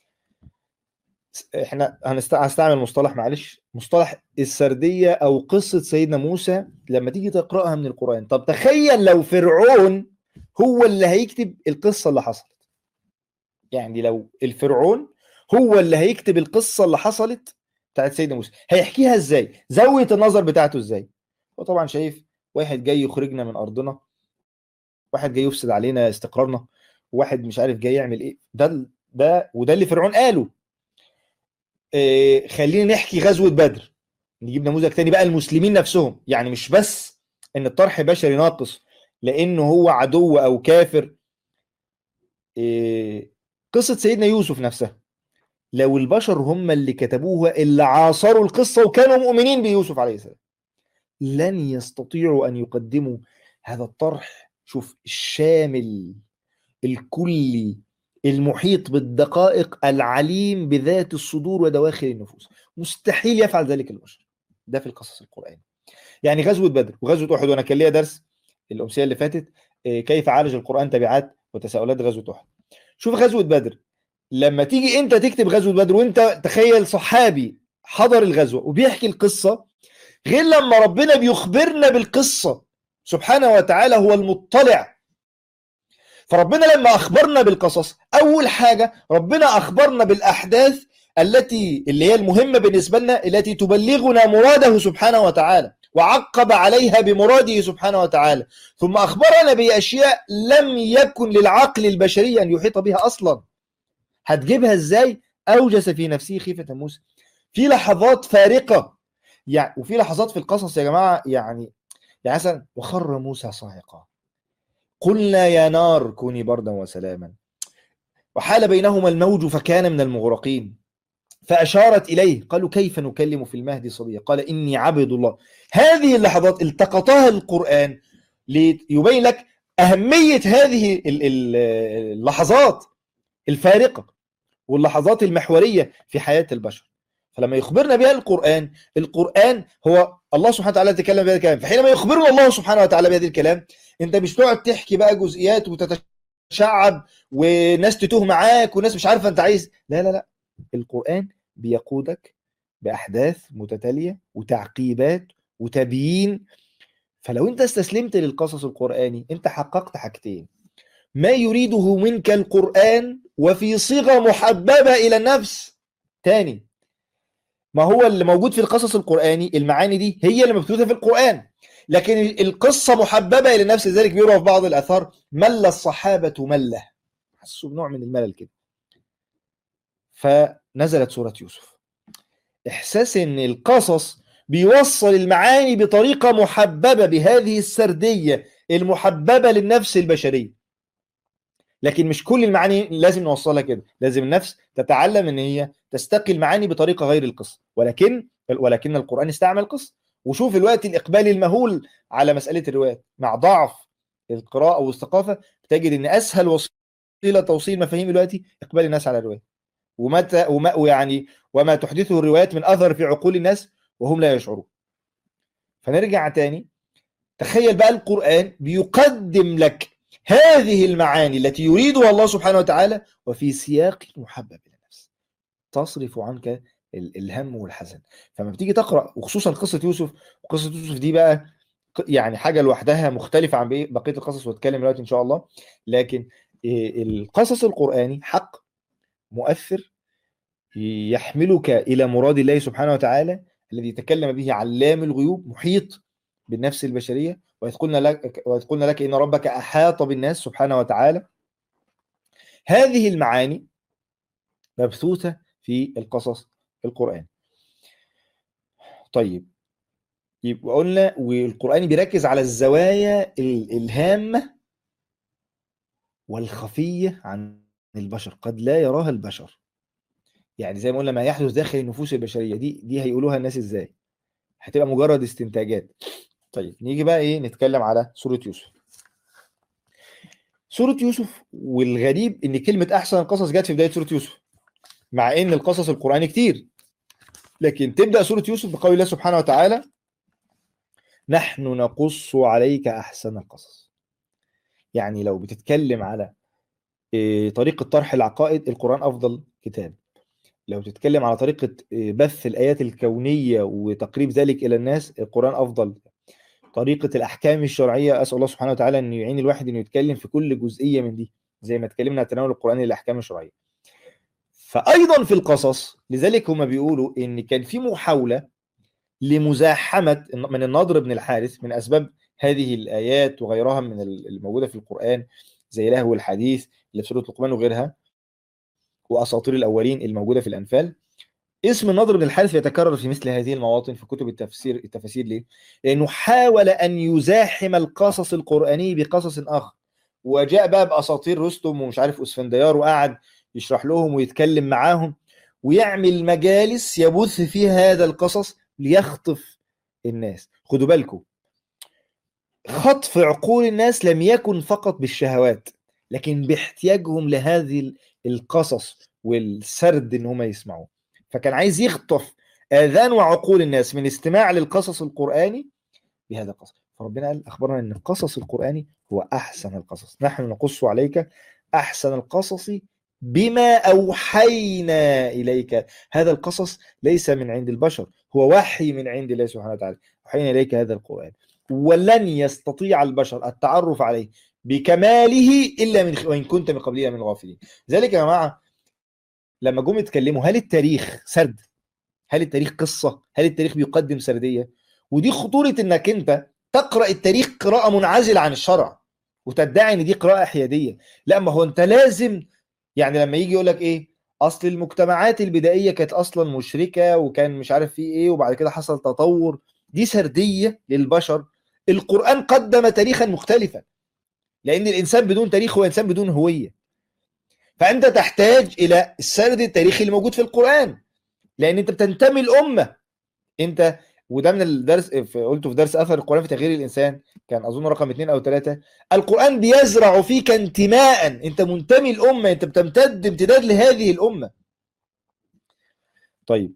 احنا هنستعمل مصطلح معلش مصطلح السرديه او قصه سيدنا موسى لما تيجي تقراها من القران طب تخيل لو فرعون هو اللي هيكتب القصه اللي حصلت يعني لو الفرعون هو اللي هيكتب القصه اللي حصلت بتاعت سيدنا موسى هيحكيها ازاي زاويه النظر بتاعته ازاي هو طبعا شايف واحد جاي يخرجنا من ارضنا واحد جاي يفسد علينا استقرارنا واحد مش عارف جاي يعمل ايه ده ده وده اللي فرعون قاله إيه خلينا نحكي غزوه بدر نجيب نموذج تاني بقى المسلمين نفسهم يعني مش بس ان الطرح بشري ناقص لانه هو عدو او كافر إيه قصه سيدنا يوسف نفسها لو البشر هم اللي كتبوها اللي عاصروا القصه وكانوا مؤمنين بيوسف عليه السلام لن يستطيعوا ان يقدموا هذا الطرح شوف الشامل الكلي المحيط بالدقائق العليم بذات الصدور ودواخل النفوس مستحيل يفعل ذلك البشر ده في القصص القرآني يعني غزوة بدر وغزوة أحد وأنا كان ليا درس الأمسية اللي فاتت كيف عالج القرآن تبعات وتساؤلات غزوة أحد شوف غزوة بدر لما تيجي أنت تكتب غزوة بدر وأنت تخيل صحابي حضر الغزوة وبيحكي القصة غير لما ربنا بيخبرنا بالقصة سبحانه وتعالى هو المطلع فربنا لما أخبرنا بالقصص أول حاجة ربنا أخبرنا بالأحداث التي اللي هي المهمة بالنسبة لنا التي تبلغنا مراده سبحانه وتعالى وعقب عليها بمراده سبحانه وتعالى ثم أخبرنا بأشياء لم يكن للعقل البشري أن يحيط بها أصلا هتجيبها إزاي أوجس في نفسه خيفة موسى في لحظات فارقة يعني وفي لحظات في القصص يا جماعة يعني يعني مثلا وخر موسى صاعقا قلنا يا نار كوني بردا وسلاما وحال بينهما الموج فكان من المغرقين فأشارت إليه قالوا كيف نكلم في المهد صبيا قال إني عبد الله هذه اللحظات التقطها القرآن ليبين لك أهمية هذه اللحظات الفارقة واللحظات المحورية في حياة البشر فلما يخبرنا بها القرآن القرآن هو الله سبحانه وتعالى يتكلم بهذا الكلام فحينما يخبرنا الله سبحانه وتعالى بهذا الكلام انت مش تقعد تحكي بقى جزئيات وتتشعب وناس تتوه معاك وناس مش عارفه انت عايز لا لا لا القرآن بيقودك بأحداث متتالية وتعقيبات وتبيين فلو انت استسلمت للقصص القرآني انت حققت حاجتين ما يريده منك القرآن وفي صيغة محببة إلى النفس تاني ما هو اللي موجود في القصص القرآني المعاني دي هي اللي مبثوثة في القرآن لكن القصة محببة إلى النفس لذلك بيقولوا في بعض الآثار مل الصحابة ملة حسوا بنوع من الملل كده فنزلت سورة يوسف إحساس إن القصص بيوصل المعاني بطريقة محببة بهذه السردية المحببة للنفس البشرية لكن مش كل المعاني لازم نوصلها كده لازم النفس تتعلم ان هي تستقي المعاني بطريقه غير القصه ولكن ولكن القران استعمل قصه وشوف الوقت الاقبال المهول على مساله الروايات مع ضعف القراءه والثقافه تجد ان اسهل وسيله الى توصيل مفاهيم دلوقتي اقبال الناس على الروايه ومتى وما ويعني وما تحدثه الروايات من اثر في عقول الناس وهم لا يشعرون فنرجع تاني تخيل بقى القرآن بيقدم لك هذه المعاني التي يريدها الله سبحانه وتعالى وفي سياق محبب إلى النفس تصرف عنك ال- الهم والحزن فلما بتيجي تقرأ وخصوصا قصة يوسف وقصة يوسف دي بقى ق- يعني حاجة لوحدها مختلفة عن بقية بقية القصص واتكلم دلوقتي إن شاء الله لكن إيه، القصص القرآني حق مؤثر يحملك إلى مراد الله سبحانه وتعالى الذي تكلم به علام الغيوب محيط بالنفس البشرية وإذ قلنا لك وإذ قلنا لك إن ربك أحاط بالناس سبحانه وتعالى هذه المعاني مبثوثة في القصص القرآن طيب يبقى قلنا والقرآن بيركز على الزوايا ال- الهامة والخفية عن البشر قد لا يراها البشر يعني زي ما قلنا ما يحدث داخل النفوس البشرية دي دي هيقولوها الناس ازاي هتبقى مجرد استنتاجات طيب نيجي بقى ايه نتكلم على سورة يوسف سورة يوسف والغريب ان كلمة احسن القصص جت في بداية سورة يوسف مع ان القصص القرآني كتير لكن تبدأ سورة يوسف بقول الله سبحانه وتعالى نحن نقص عليك احسن القصص يعني لو بتتكلم على إيه، طريقة طرح العقائد القرآن افضل كتاب لو تتكلم على طريقة إيه، بث الآيات الكونية وتقريب ذلك إلى الناس القرآن أفضل طريقة الأحكام الشرعية أسأل الله سبحانه وتعالى أن يعين الواحد أنه يتكلم في كل جزئية من دي زي ما اتكلمنا عن تناول القرآن للأحكام الشرعية فأيضا في القصص لذلك هم بيقولوا أن كان في محاولة لمزاحمة من النضر بن الحارث من أسباب هذه الآيات وغيرها من الموجودة في القرآن زي لهو الحديث اللي في سورة لقمان وغيرها وأساطير الأولين الموجودة في الأنفال اسم النضر بن الحارث يتكرر في مثل هذه المواطن في كتب التفسير التفاسير ليه؟ لأنه حاول أن يزاحم القصص القرآني بقصص آخر وجاء بقى بأساطير رستم ومش عارف أسفنديار وقعد يشرح لهم ويتكلم معاهم ويعمل مجالس يبث فيها هذا القصص ليخطف الناس خدوا بالكم خطف عقول الناس لم يكن فقط بالشهوات لكن باحتياجهم لهذه القصص والسرد ان هم يسمعوه فكان عايز يخطف اذان وعقول الناس من استماع للقصص القراني بهذا القصص فربنا قال اخبرنا ان القصص القراني هو احسن القصص نحن نقص عليك احسن القصص بما اوحينا اليك هذا القصص ليس من عند البشر هو وحي من عند الله سبحانه وتعالى اوحينا اليك هذا القران ولن يستطيع البشر التعرف عليه بكماله الا من وان كنت من قبلها من الغافلين ذلك يا جماعه لما جم يتكلموا هل التاريخ سرد هل التاريخ قصه هل التاريخ بيقدم سرديه ودي خطوره انك انت تقرا التاريخ قراءه منعزله عن الشرع وتدعي ان دي قراءه حياديه لا ما هو انت لازم يعني لما يجي يقول لك ايه اصل المجتمعات البدائيه كانت اصلا مشركه وكان مش عارف في ايه وبعد كده حصل تطور دي سرديه للبشر القران قدم تاريخا مختلفا لان الانسان بدون تاريخ هو انسان بدون هويه فانت تحتاج الى السرد التاريخي اللي موجود في القران لان انت بتنتمي الامه انت وده من الدرس في قلته في درس اثر القران في تغيير الانسان كان اظن رقم اثنين او ثلاثه القران بيزرع فيك انتماء انت منتمي الامه انت بتمتد امتداد لهذه الامه طيب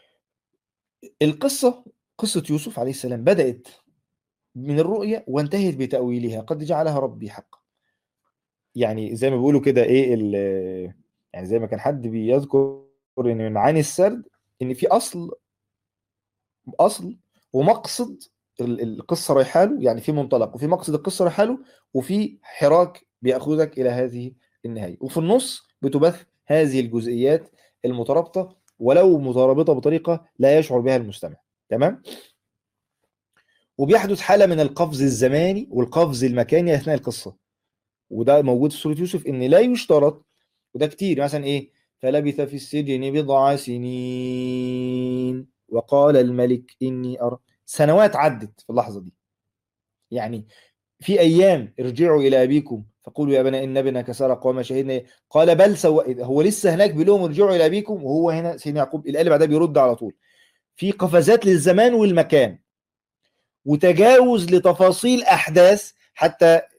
القصه قصه يوسف عليه السلام بدات من الرؤيا وانتهت بتاويلها قد جعلها ربي حقا يعني زي ما بيقولوا كده ايه يعني زي ما كان حد بيذكر ان من معاني السرد ان في اصل اصل ومقصد القصه رايحه له يعني في منطلق وفي مقصد القصه رايحه له وفي حراك بياخذك الى هذه النهايه وفي النص بتبث هذه الجزئيات المترابطه ولو مترابطه بطريقه لا يشعر بها المستمع تمام وبيحدث حاله من القفز الزماني والقفز المكاني اثناء القصه وده موجود في سوره يوسف ان لا يشترط وده كتير مثلا ايه فلبث في السجن بضع سنين وقال الملك اني ارى سنوات عدت في اللحظه دي يعني في ايام ارجعوا الى ابيكم فقولوا يا بني ان ابنك سرق وما شهدنا قال بل سوى هو لسه هناك بيقول لهم ارجعوا الى ابيكم وهو هنا سيدنا يعقوب الايه اللي بعدها بيرد على طول في قفزات للزمان والمكان وتجاوز لتفاصيل احداث حتى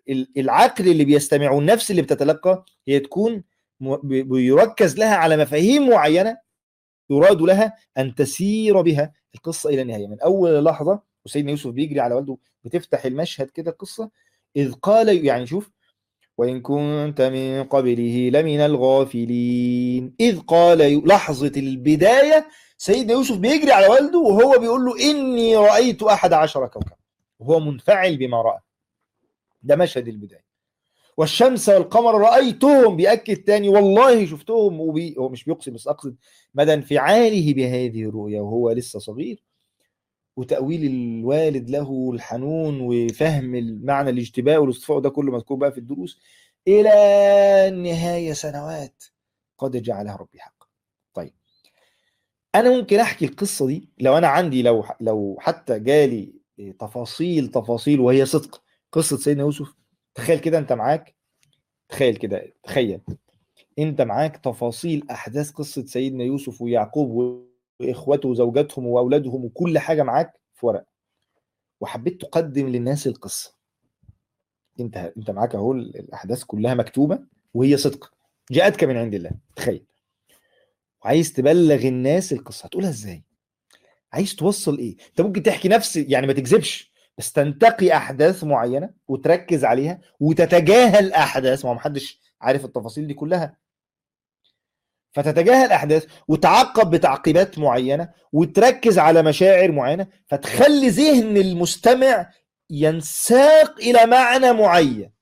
ال- العقل اللي بيستمع والنفس اللي بتتلقى هي تكون م- بي- بيركز لها على مفاهيم معينه يراد لها ان تسير بها القصه الى النهايه من اول لحظه وسيدنا يوسف بيجري على والده بتفتح المشهد كده القصه اذ قال يعني شوف وإن كنت من قبله لمن الغافلين إذ قال يو- لحظة البداية سيدنا يوسف بيجري على والده وهو بيقول له إني رأيت أحد عشر كوكبا وهو منفعل بما رأى ده مشهد البداية والشمس والقمر رأيتهم بيأكد تاني والله شفتهم وبي... هو مش بيقسم بس أقصد مدى انفعاله بهذه الرؤيا وهو لسه صغير وتأويل الوالد له الحنون وفهم المعنى الاجتباء والاصطفاء ده كله مذكور بقى في الدروس إلى النهاية سنوات قد جعلها ربي حقا طيب أنا ممكن أحكي القصة دي لو أنا عندي لو لو حتى جالي تفاصيل تفاصيل وهي صدق قصة سيدنا يوسف تخيل كده أنت معاك تخيل كده تخيل أنت معاك تفاصيل أحداث قصة سيدنا يوسف ويعقوب واخواته وزوجاتهم واولادهم وكل حاجه معاك في ورق وحبيت تقدم للناس القصه انت انت معاك اهو الاحداث كلها مكتوبه وهي صدق جاءتك من عند الله تخيل وعايز تبلغ الناس القصه هتقولها ازاي عايز توصل ايه انت ممكن تحكي نفس يعني ما تكذبش بس تنتقي احداث معينه وتركز عليها وتتجاهل احداث ما هو محدش عارف التفاصيل دي كلها فتتجاهل احداث وتعقب بتعقيبات معينه وتركز على مشاعر معينه فتخلي ذهن المستمع ينساق الى معنى معين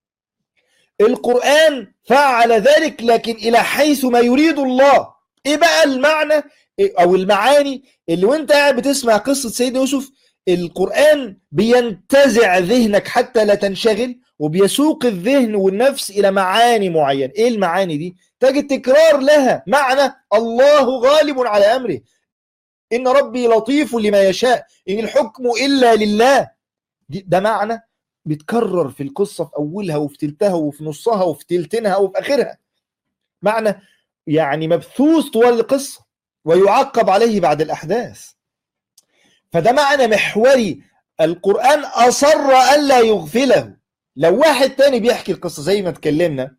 القران فعل ذلك لكن الى حيث ما يريد الله ايه بقى المعنى او المعاني اللي وانت قاعد بتسمع قصه سيدنا يوسف القران بينتزع ذهنك حتى لا تنشغل وبيسوق الذهن والنفس الى معاني معينه ايه المعاني دي تجد تكرار لها معنى الله غالب على امره ان ربي لطيف لما يشاء ان الحكم الا لله ده معنى بيتكرر في القصه في اولها وفي تلتها وفي نصها وفي تلتينها وفي اخرها معنى يعني مبثوث طوال القصه ويعقب عليه بعد الاحداث فده معنى محوري القران اصر الا يغفله لو واحد تاني بيحكي القصه زي ما اتكلمنا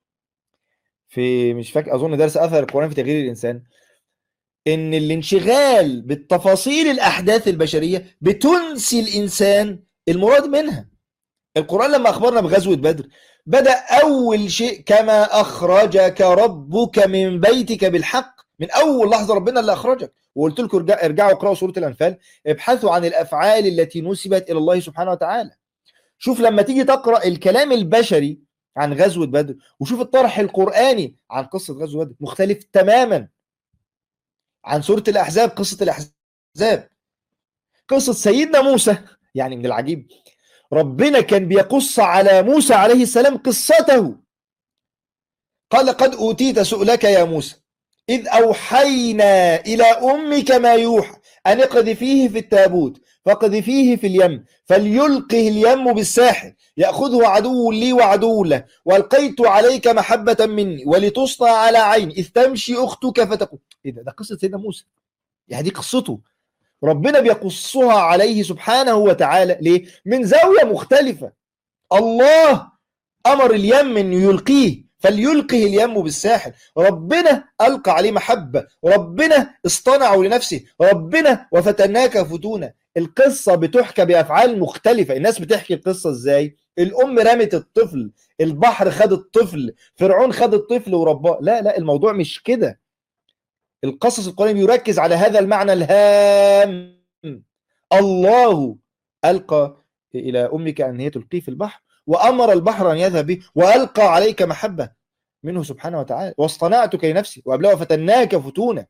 في مش فاكر اظن درس اثر القران في تغيير الانسان ان الانشغال بالتفاصيل الاحداث البشريه بتنسي الانسان المراد منها القران لما اخبرنا بغزوه بدر بدا اول شيء كما اخرجك ربك من بيتك بالحق من اول لحظه ربنا اللي اخرجك وقلت لكم ارجع ارجعوا اقراوا سوره الانفال ابحثوا عن الافعال التي نسبت الى الله سبحانه وتعالى شوف لما تيجي تقرا الكلام البشري عن غزوه بدر وشوف الطرح القراني عن قصه غزوه بدر مختلف تماما عن سوره الاحزاب قصه الاحزاب قصه سيدنا موسى يعني من العجيب ربنا كان بيقص على موسى عليه السلام قصته قال قد اوتيت سؤلك يا موسى اذ اوحينا الى امك ما يوحى ان اقذفيه في التابوت فاقذفيه في اليم فليلقه اليم بالساحل ياخذه عدو لي وعدو له والقيت عليك محبه مني ولتصنع على عيني اذ تمشي اختك فتقول ايه ده ده قصه سيدنا موسى يعني دي قصته ربنا بيقصها عليه سبحانه وتعالى ليه من زاويه مختلفه الله امر اليم انه يلقيه فليلقه اليم بالساحل ربنا ألقى عليه محبة ربنا اصطنعه لنفسه ربنا وفتناك فتونا القصة بتحكى بأفعال مختلفة الناس بتحكي القصة ازاي الأم رمت الطفل البحر خد الطفل فرعون خد الطفل ورباه لا لا الموضوع مش كده القصص القرآن يركز على هذا المعنى الهام الله ألقى إلى أمك أن هي تلقيه في البحر وامر البحر ان يذهب به والقى عليك محبه منه سبحانه وتعالى واصطنعتك لنفسي وقبلها فتناك فتونا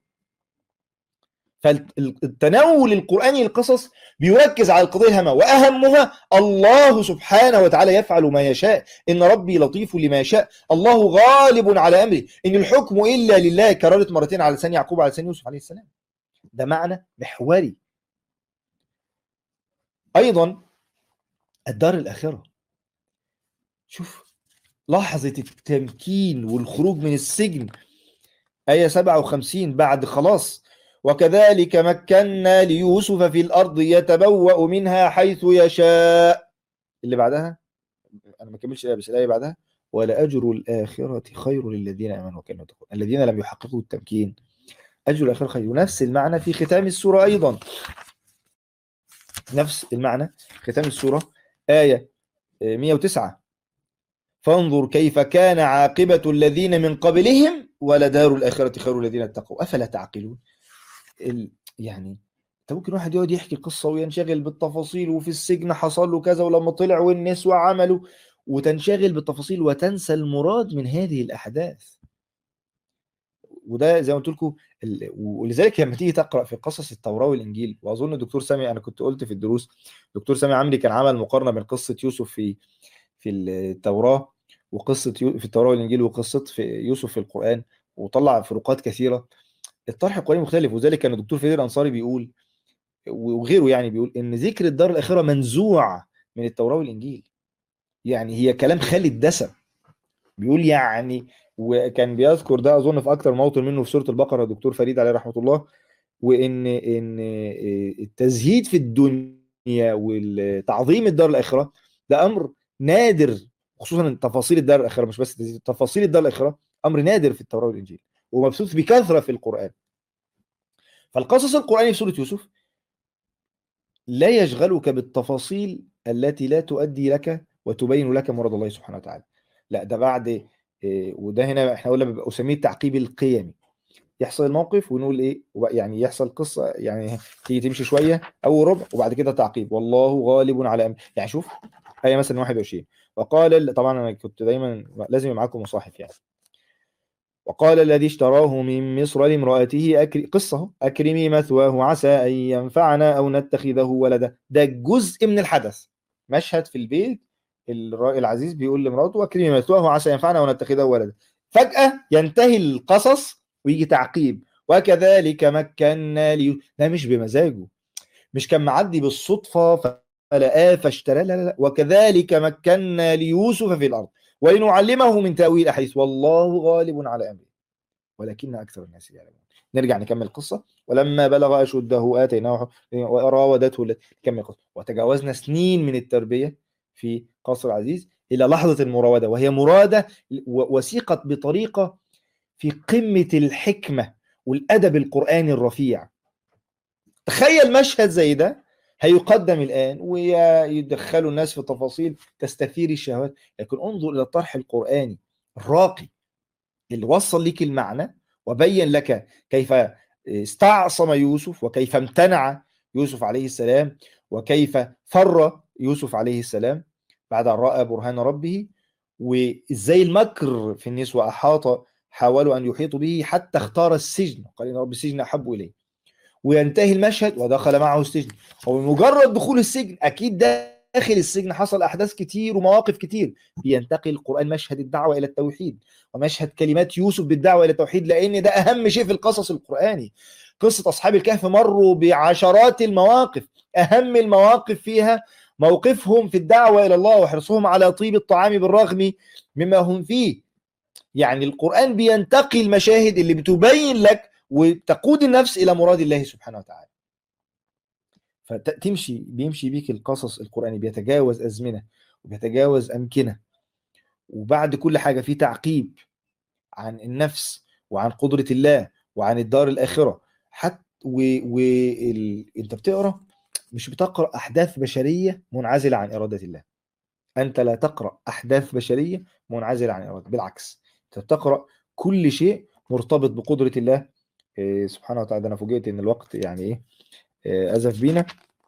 فالتناول القراني للقصص بيركز على القضيه الهامه واهمها الله سبحانه وتعالى يفعل ما يشاء ان ربي لطيف لما يشاء الله غالب على امره ان الحكم الا لله كررت مرتين على لسان يعقوب على لسان يوسف عليه السلام ده معنى محوري ايضا الدار الاخره شوف لحظة التمكين والخروج من السجن آية 57 بعد خلاص وكذلك مكنا ليوسف في الأرض يتبوأ منها حيث يشاء اللي بعدها انا ما كملش الايه بس الايه بعدها ولأجر الآخرة خير للذين آمنوا وكانوا يتقون الذين لم يحققوا التمكين أجر الآخرة خير ونفس المعنى في ختام السورة أيضا نفس المعنى ختام السورة آية 109 فانظر كيف كان عاقبة الذين من قبلهم ولدار الآخرة خير الذين اتقوا أفلا تعقلون ال... يعني انت ممكن واحد يقعد يحكي قصة وينشغل بالتفاصيل وفي السجن حصل له كذا ولما طلع والنسوة عملوا وتنشغل بالتفاصيل وتنسى المراد من هذه الأحداث وده زي ما قلت لكم ولذلك لما تيجي تقرا في قصص التوراه والانجيل واظن الدكتور سامي انا كنت قلت في الدروس دكتور سامي عمري كان عمل مقارنه بين قصه يوسف في في التوراه وقصه يو في التوراه والانجيل وقصه في يوسف في القران وطلع فروقات كثيره الطرح القراني مختلف وذلك كان الدكتور فريد الانصاري بيقول وغيره يعني بيقول ان ذكر الدار الاخره منزوع من التوراه والانجيل يعني هي كلام خالي الدسم بيقول يعني وكان بيذكر ده اظن في اكتر موطن منه في سوره البقره الدكتور فريد عليه رحمه الله وان ان التزهيد في الدنيا والتعظيم الدار الاخره ده امر نادر خصوصا تفاصيل الدار الاخره مش بس التزهيد تفاصيل الدار الاخره امر نادر في التوراه والانجيل ومبثوث بكثره في القران فالقصص القراني في سوره يوسف لا يشغلك بالتفاصيل التي لا تؤدي لك وتبين لك مراد الله سبحانه وتعالى لا ده بعد إيه وده هنا احنا قلنا اسميه التعقيب القيمي يحصل الموقف ونقول ايه يعني يحصل قصه يعني تيجي تمشي شويه او ربع وبعد كده تعقيب والله غالب على امر يعني شوف ايه مثلا 21 وقال طبعا انا كنت دايما لازم يبقى معاكم مصاحف يعني وقال الذي اشتراه من مصر لامرأته أكري قصة أكرمي مثواه عسى أن ينفعنا أو نتخذه ولدا ده جزء من الحدث مشهد في البيت العزيز بيقول لمراته اكرمي مثواه عسى ينفعنا ونتخذه ولدا فجأة ينتهي القصص ويجي تعقيب وكذلك مكنا لي ده مش بمزاجه مش كان معدي بالصدفة فلقاه فاشتراه لا لا لا وكذلك مكنا ليوسف في الأرض ولنعلمه من تأويل الأحاديث والله غالب على أمره ولكن أكثر الناس يعلمون نرجع نكمل القصة ولما بلغ أشده آتيناه وراودته نكمل القصة وتجاوزنا سنين من التربية في قصر العزيز إلى لحظة المراودة وهي مرادة وثيقت بطريقة في قمة الحكمة والأدب القرآني الرفيع تخيل مشهد زي ده هيقدم الآن ويدخلوا الناس في تفاصيل تستثير الشهوات لكن انظر إلى الطرح القرآني الراقي اللي وصل لك المعنى وبين لك كيف استعصم يوسف وكيف امتنع يوسف عليه السلام وكيف فر يوسف عليه السلام بعد أن رأى برهان ربه وإزاي المكر في النسوة أحاط حاولوا أن يحيطوا به حتى اختار السجن قال إن رب السجن أحب إليه وينتهي المشهد ودخل معه السجن وبمجرد دخول السجن أكيد داخل السجن حصل أحداث كتير ومواقف كتير بينتقل القرآن مشهد الدعوة إلى التوحيد ومشهد كلمات يوسف بالدعوة إلى التوحيد لأن ده أهم شيء في القصص القرآني قصة أصحاب الكهف مروا بعشرات المواقف أهم المواقف فيها موقفهم في الدعوة إلى الله وحرصهم على طيب الطعام بالرغم مما هم فيه يعني القرآن بينتقي المشاهد اللي بتبين لك وتقود النفس إلى مراد الله سبحانه وتعالى فتمشي بيمشي بيك القصص القرآني بيتجاوز أزمنة وبيتجاوز أمكنة وبعد كل حاجة في تعقيب عن النفس وعن قدرة الله وعن الدار الآخرة حتى وانت بتقرا مش بتقرا احداث بشريه منعزله عن اراده الله انت لا تقرا احداث بشريه منعزله عن اراده بالعكس انت بتقرا كل شيء مرتبط بقدره الله إيه سبحانه وتعالى انا فوجئت ان الوقت يعني ايه إيه ازف بينا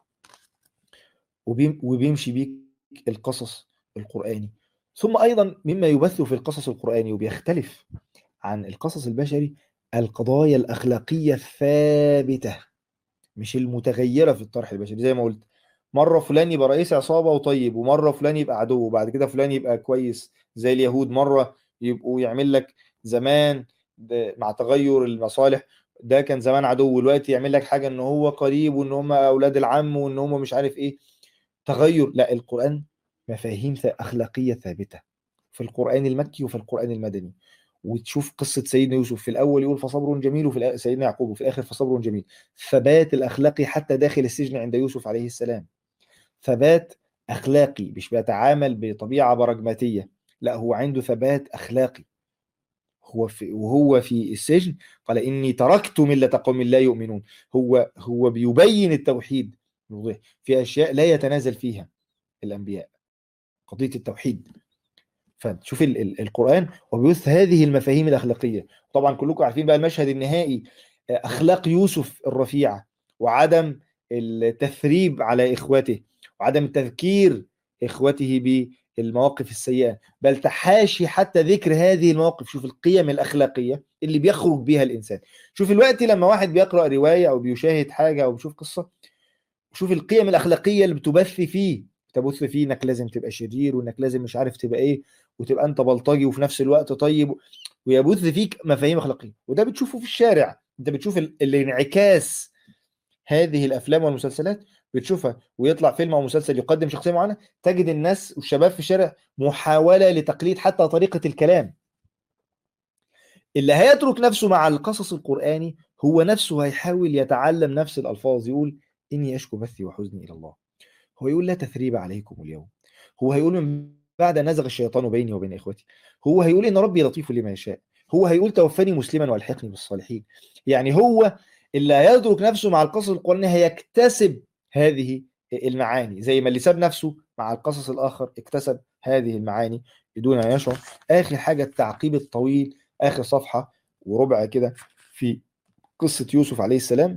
وبيمشي بيك القصص القراني ثم ايضا مما يبث في القصص القراني وبيختلف عن القصص البشري القضايا الاخلاقيه الثابته مش المتغيره في الطرح البشري زي ما قلت مره فلان يبقى رئيس عصابه وطيب ومره فلان يبقى عدو وبعد كده فلان يبقى كويس زي اليهود مره يبقوا يعمل لك زمان مع تغير المصالح ده كان زمان عدو ودلوقتي يعمل لك حاجه ان هو قريب وان هم اولاد العم وان هم مش عارف ايه تغير لا القران مفاهيم اخلاقيه ثابته في القران المكي وفي القران المدني وتشوف قصه سيدنا يوسف في الاول يقول فصبر جميل وفي سيدنا يعقوب وفي الاخر فصبر جميل ثبات الاخلاقي حتى داخل السجن عند يوسف عليه السلام ثبات اخلاقي مش بيتعامل بطبيعه براجماتيه لا هو عنده ثبات اخلاقي هو في وهو في السجن قال اني تركت مله قوم لا يؤمنون هو هو بيبين التوحيد بوضوح في اشياء لا يتنازل فيها الانبياء قضيه التوحيد فشوف ال- ال- القران وبيبث هذه المفاهيم الاخلاقيه طبعا كلكم عارفين بقى المشهد النهائي آه، اخلاق يوسف الرفيعه وعدم التثريب على اخوته وعدم تذكير اخوته بالمواقف السيئه بل تحاشي حتى ذكر هذه المواقف شوف القيم الاخلاقيه اللي بيخرج بها الانسان شوف الوقت لما واحد بيقرا روايه او بيشاهد حاجه او بيشوف قصه شوف القيم الاخلاقيه اللي بتبث فيه تبث فيه انك لازم تبقى شرير وانك لازم مش عارف تبقى ايه وتبقى انت بلطجي وفي نفس الوقت طيب ويبث فيك مفاهيم اخلاقيه وده بتشوفه في الشارع انت بتشوف ال- الانعكاس هذه الافلام والمسلسلات بتشوفها ويطلع فيلم او مسلسل يقدم شخصيه معينه تجد الناس والشباب في الشارع محاوله لتقليد حتى طريقه الكلام اللي هيترك نفسه مع القصص القراني هو نفسه هيحاول يتعلم نفس الالفاظ يقول اني اشكو بثي وحزني الى الله هو يقول لا تثريب عليكم اليوم هو هيقول من بعد أن نزغ الشيطان بيني وبين اخوتي هو هيقول ان ربي لطيف لما يشاء هو هيقول توفني مسلما والحقني بالصالحين يعني هو اللي هيدرك نفسه مع القصص القرآنية هيكتسب هذه المعاني زي ما اللي ساب نفسه مع القصص الآخر اكتسب هذه المعاني بدون أن يشعر آخر حاجة التعقيب الطويل آخر صفحة وربع كده في قصة يوسف عليه السلام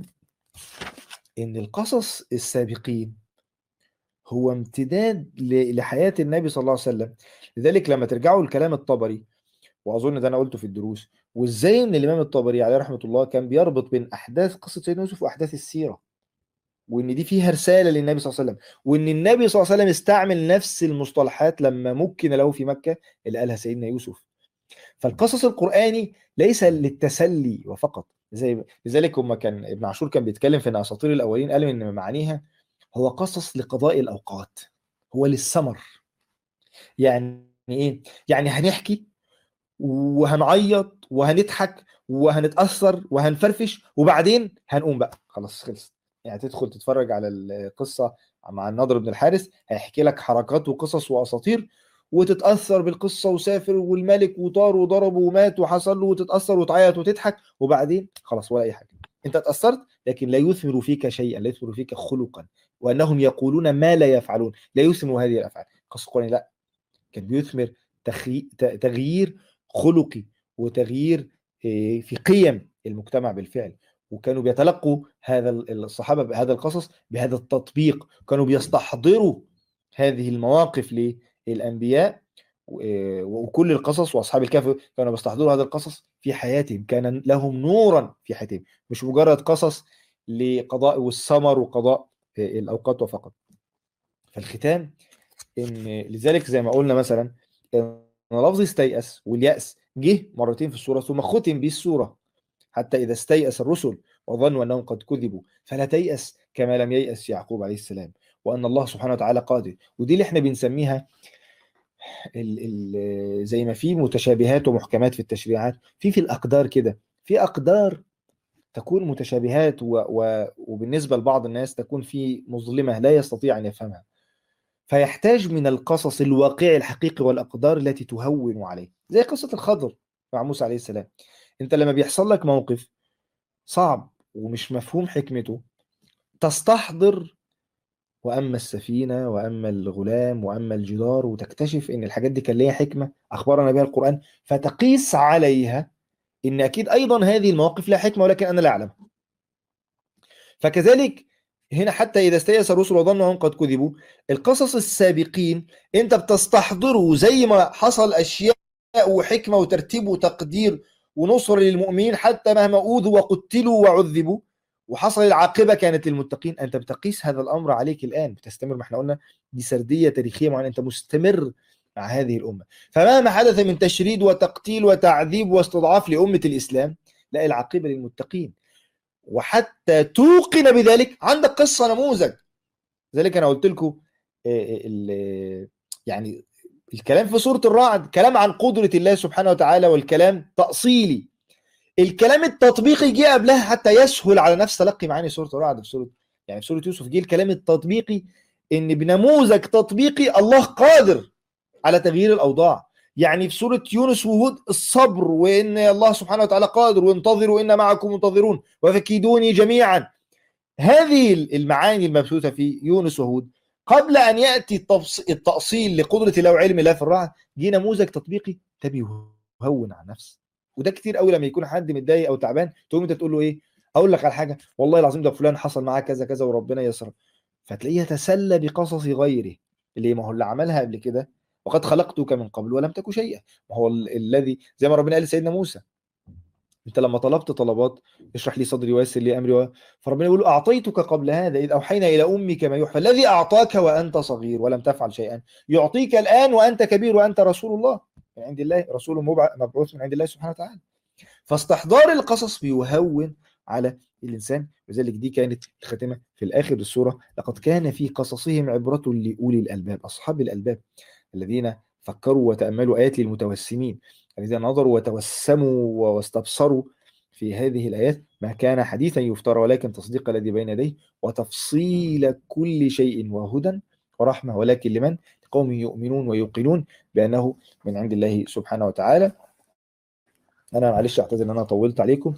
إن القصص السابقين هو امتداد ل- لحياة النبي صلى الله عليه وسلم لذلك لما ترجعوا لكلام الطبري واظن ده انا قلته في الدروس وازاي ان الامام الطبري عليه رحمه الله كان بيربط بين احداث قصه سيدنا يوسف واحداث السيره وان دي فيها رساله للنبي صلى الله عليه وسلم وان النبي صلى الله عليه وسلم استعمل نفس المصطلحات لما مكن له في مكه اللي قالها سيدنا يوسف فالقصص القراني ليس للتسلي وفقط زي لذلك هم كان ابن عاشور كان بيتكلم في ان اساطير الاولين قال ان معانيها هو قصص لقضاء الاوقات هو للسمر يعني ايه يعني هنحكي وهنعيط وهنضحك وهنتأثر وهنفرفش وبعدين هنقوم بقى خلاص خلص يعني تدخل تتفرج على القصة مع النضر بن الحارث هيحكي لك حركات وقصص وأساطير وتتأثر بالقصة وسافر والملك وطار وضربه ومات وحصل له وتتأثر وتعيط وتضحك وبعدين خلاص ولا أي حاجة أنت اتأثرت لكن لا يثمر فيك شيئا لا يثمر فيك خلقا وأنهم يقولون ما لا يفعلون لا يثمر هذه الأفعال قصة القرآن لا كان بيثمر تخي... ت- تغيير خلقي وتغيير إيه، في قيم المجتمع بالفعل وكانوا بيتلقوا هذا ال- الصحابه بهذا القصص بهذا التطبيق كانوا بيستحضروا هذه المواقف للانبياء و- إيه، وكل القصص واصحاب الكهف كانوا بيستحضروا هذا القصص في حياتهم كان لهم نورا في حياتهم مش مجرد قصص لقضاء والسمر وقضاء إيه، الاوقات وفقط فالختام ان لذلك زي ما قلنا مثلا ان لفظ استيأس واليأس جه مرتين في السوره ثم ختم به السوره حتى اذا استيأس الرسل وظنوا انهم قد كذبوا فلا تيأس كما لم ييأس يعقوب عليه السلام وان الله سبحانه وتعالى قادر ودي اللي احنا بنسميها ال ال زي ما في متشابهات ومحكمات في التشريعات في في الاقدار كده في اقدار تكون متشابهات و و وبالنسبه لبعض الناس تكون في مظلمه لا يستطيع ان يفهمها فيحتاج من القصص الواقعي الحقيقي والأقدار التي تهون عليه زي قصة الخضر مع موسى عليه السلام انت لما بيحصل لك موقف صعب ومش مفهوم حكمته تستحضر وأما السفينة وأما الغلام وأما الجدار وتكتشف إن الحاجات دي كان ليها حكمة أخبرنا بها القرآن فتقيس عليها إن أكيد أيضا هذه المواقف لها حكمة ولكن أنا لا أعلمها فكذلك هنا حتى إذا استيأس الرسل وظنوا أنهم قد كذبوا القصص السابقين أنت بتستحضره زي ما حصل أشياء وحكمة وترتيب وتقدير ونصر للمؤمنين حتى مهما أوذوا وقتلوا وعذبوا وحصل العاقبة كانت للمتقين أنت بتقيس هذا الأمر عليك الآن بتستمر ما احنا قلنا دي سردية تاريخية معينة أنت مستمر مع هذه الأمة فمهما حدث من تشريد وتقتيل وتعذيب واستضعاف لأمة الإسلام لا العاقبة للمتقين وحتى توقن بذلك عندك قصه نموذج ذلك انا قلت لكم يعني الكلام في سوره الرعد كلام عن قدره الله سبحانه وتعالى والكلام تاصيلي الكلام التطبيقي جه قبلها حتى يسهل على نفس تلقي معاني سوره الرعد في سوره يعني في سوره يوسف جه الكلام التطبيقي ان بنموذج تطبيقي الله قادر على تغيير الاوضاع يعني في سوره يونس وهود الصبر وان الله سبحانه وتعالى قادر وانتظروا ان معكم منتظرون وفكيدوني جميعا هذه المعاني المبثوثه في يونس وهود قبل ان ياتي التفص- التاصيل لقدره الله وعلم الله في الرعد جه نموذج تطبيقي ده بيهون على النفس وده كتير قوي لما يكون حد متضايق او تعبان تقوم انت تقول له ايه اقول لك على حاجه والله العظيم ده فلان حصل معاه كذا كذا وربنا يسر فتلاقيه يتسلى بقصص غيره اللي ما هو اللي عملها قبل كده وقد خلقتك من قبل ولم تك شيئا ما هو ال- الذي زي ما ربنا قال لسيدنا موسى انت لما طلبت طلبات اشرح لي صدري ويسر لي امري و... فربنا يقول له اعطيتك قبل هذا اذ اوحينا الى امك ما يوحى الذي اعطاك وانت صغير ولم تفعل شيئا يعطيك الان وانت كبير وانت رسول الله من عند الله رسول مبع- مبعوث من عند الله سبحانه وتعالى فاستحضار القصص بيهون على الانسان وذلك دي كانت الخاتمه في الاخر السوره لقد كان في قصصهم عبره لاولي الالباب اصحاب الالباب الذين فكروا وتاملوا ايات للمتوسمين الذين نظروا وتوسموا واستبصروا في هذه الايات ما كان حديثا يفترى ولكن تصديق الذي بين يديه وتفصيل كل شيء وهدى ورحمه ولكن لمن قوم يؤمنون ويوقنون بانه من عند الله سبحانه وتعالى انا معلش اعتذر ان انا طولت عليكم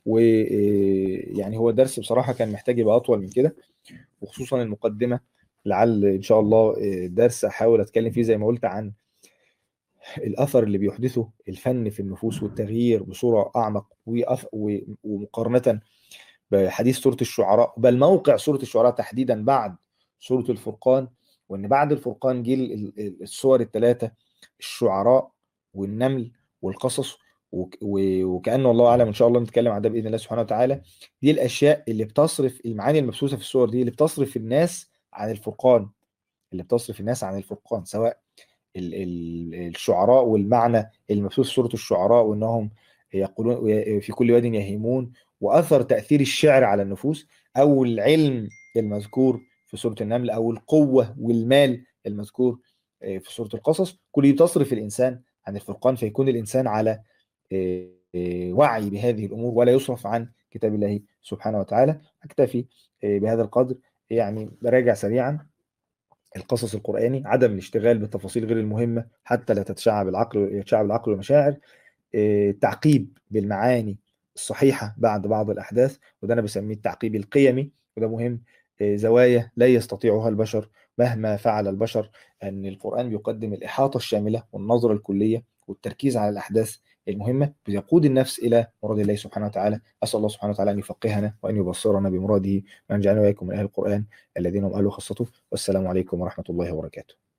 ويعني هو الدرس بصراحه كان محتاج يبقى اطول من كده وخصوصا المقدمه لعل ان شاء الله درس احاول اتكلم فيه زي ما قلت عن الاثر اللي بيحدثه الفن في النفوس والتغيير بصوره اعمق وأف- و- ومقارنه بحديث سوره الشعراء بل موقع سوره الشعراء تحديدا بعد سوره الفرقان وان بعد الفرقان جه ال- ال- السور الثلاثه الشعراء والنمل والقصص وك- و- وكأنه الله اعلم ان شاء الله نتكلم عن ده باذن الله سبحانه وتعالى دي الاشياء اللي بتصرف المعاني المبثوثه في الصور دي اللي بتصرف الناس عن الفرقان اللي بتصرف الناس عن الفرقان سواء ال- ال- الشعراء والمعنى المبثوث في سوره الشعراء وانهم يقولون في كل واد يهيمون واثر تاثير الشعر على النفوس او العلم المذكور في سوره النمل او القوه والمال المذكور في سوره القصص كل دي تصرف الانسان عن الفرقان فيكون الانسان على وعي بهذه الامور ولا يصرف عن كتاب الله سبحانه وتعالى اكتفي بهذا القدر يعني براجع سريعا القصص القرآني عدم الاشتغال بالتفاصيل غير المهمة حتى لا تتشعب العقل يتشعب العقل والمشاعر آه، التعقيب بالمعاني الصحيحة بعد بعض الأحداث وده أنا بسميه التعقيب القيمي وده مهم آه، زوايا لا يستطيعها البشر مهما فعل البشر أن القرآن بيقدم الإحاطة الشاملة والنظرة الكلية والتركيز على الأحداث المهمة بيقود النفس إلى مراد الله سبحانه وتعالى أسأل الله سبحانه وتعالى أن يفقهنا وأن يبصرنا بمراده وأن يجعلنا وإياكم من أهل القرآن الذين هم أهل خاصته والسلام عليكم ورحمة الله وبركاته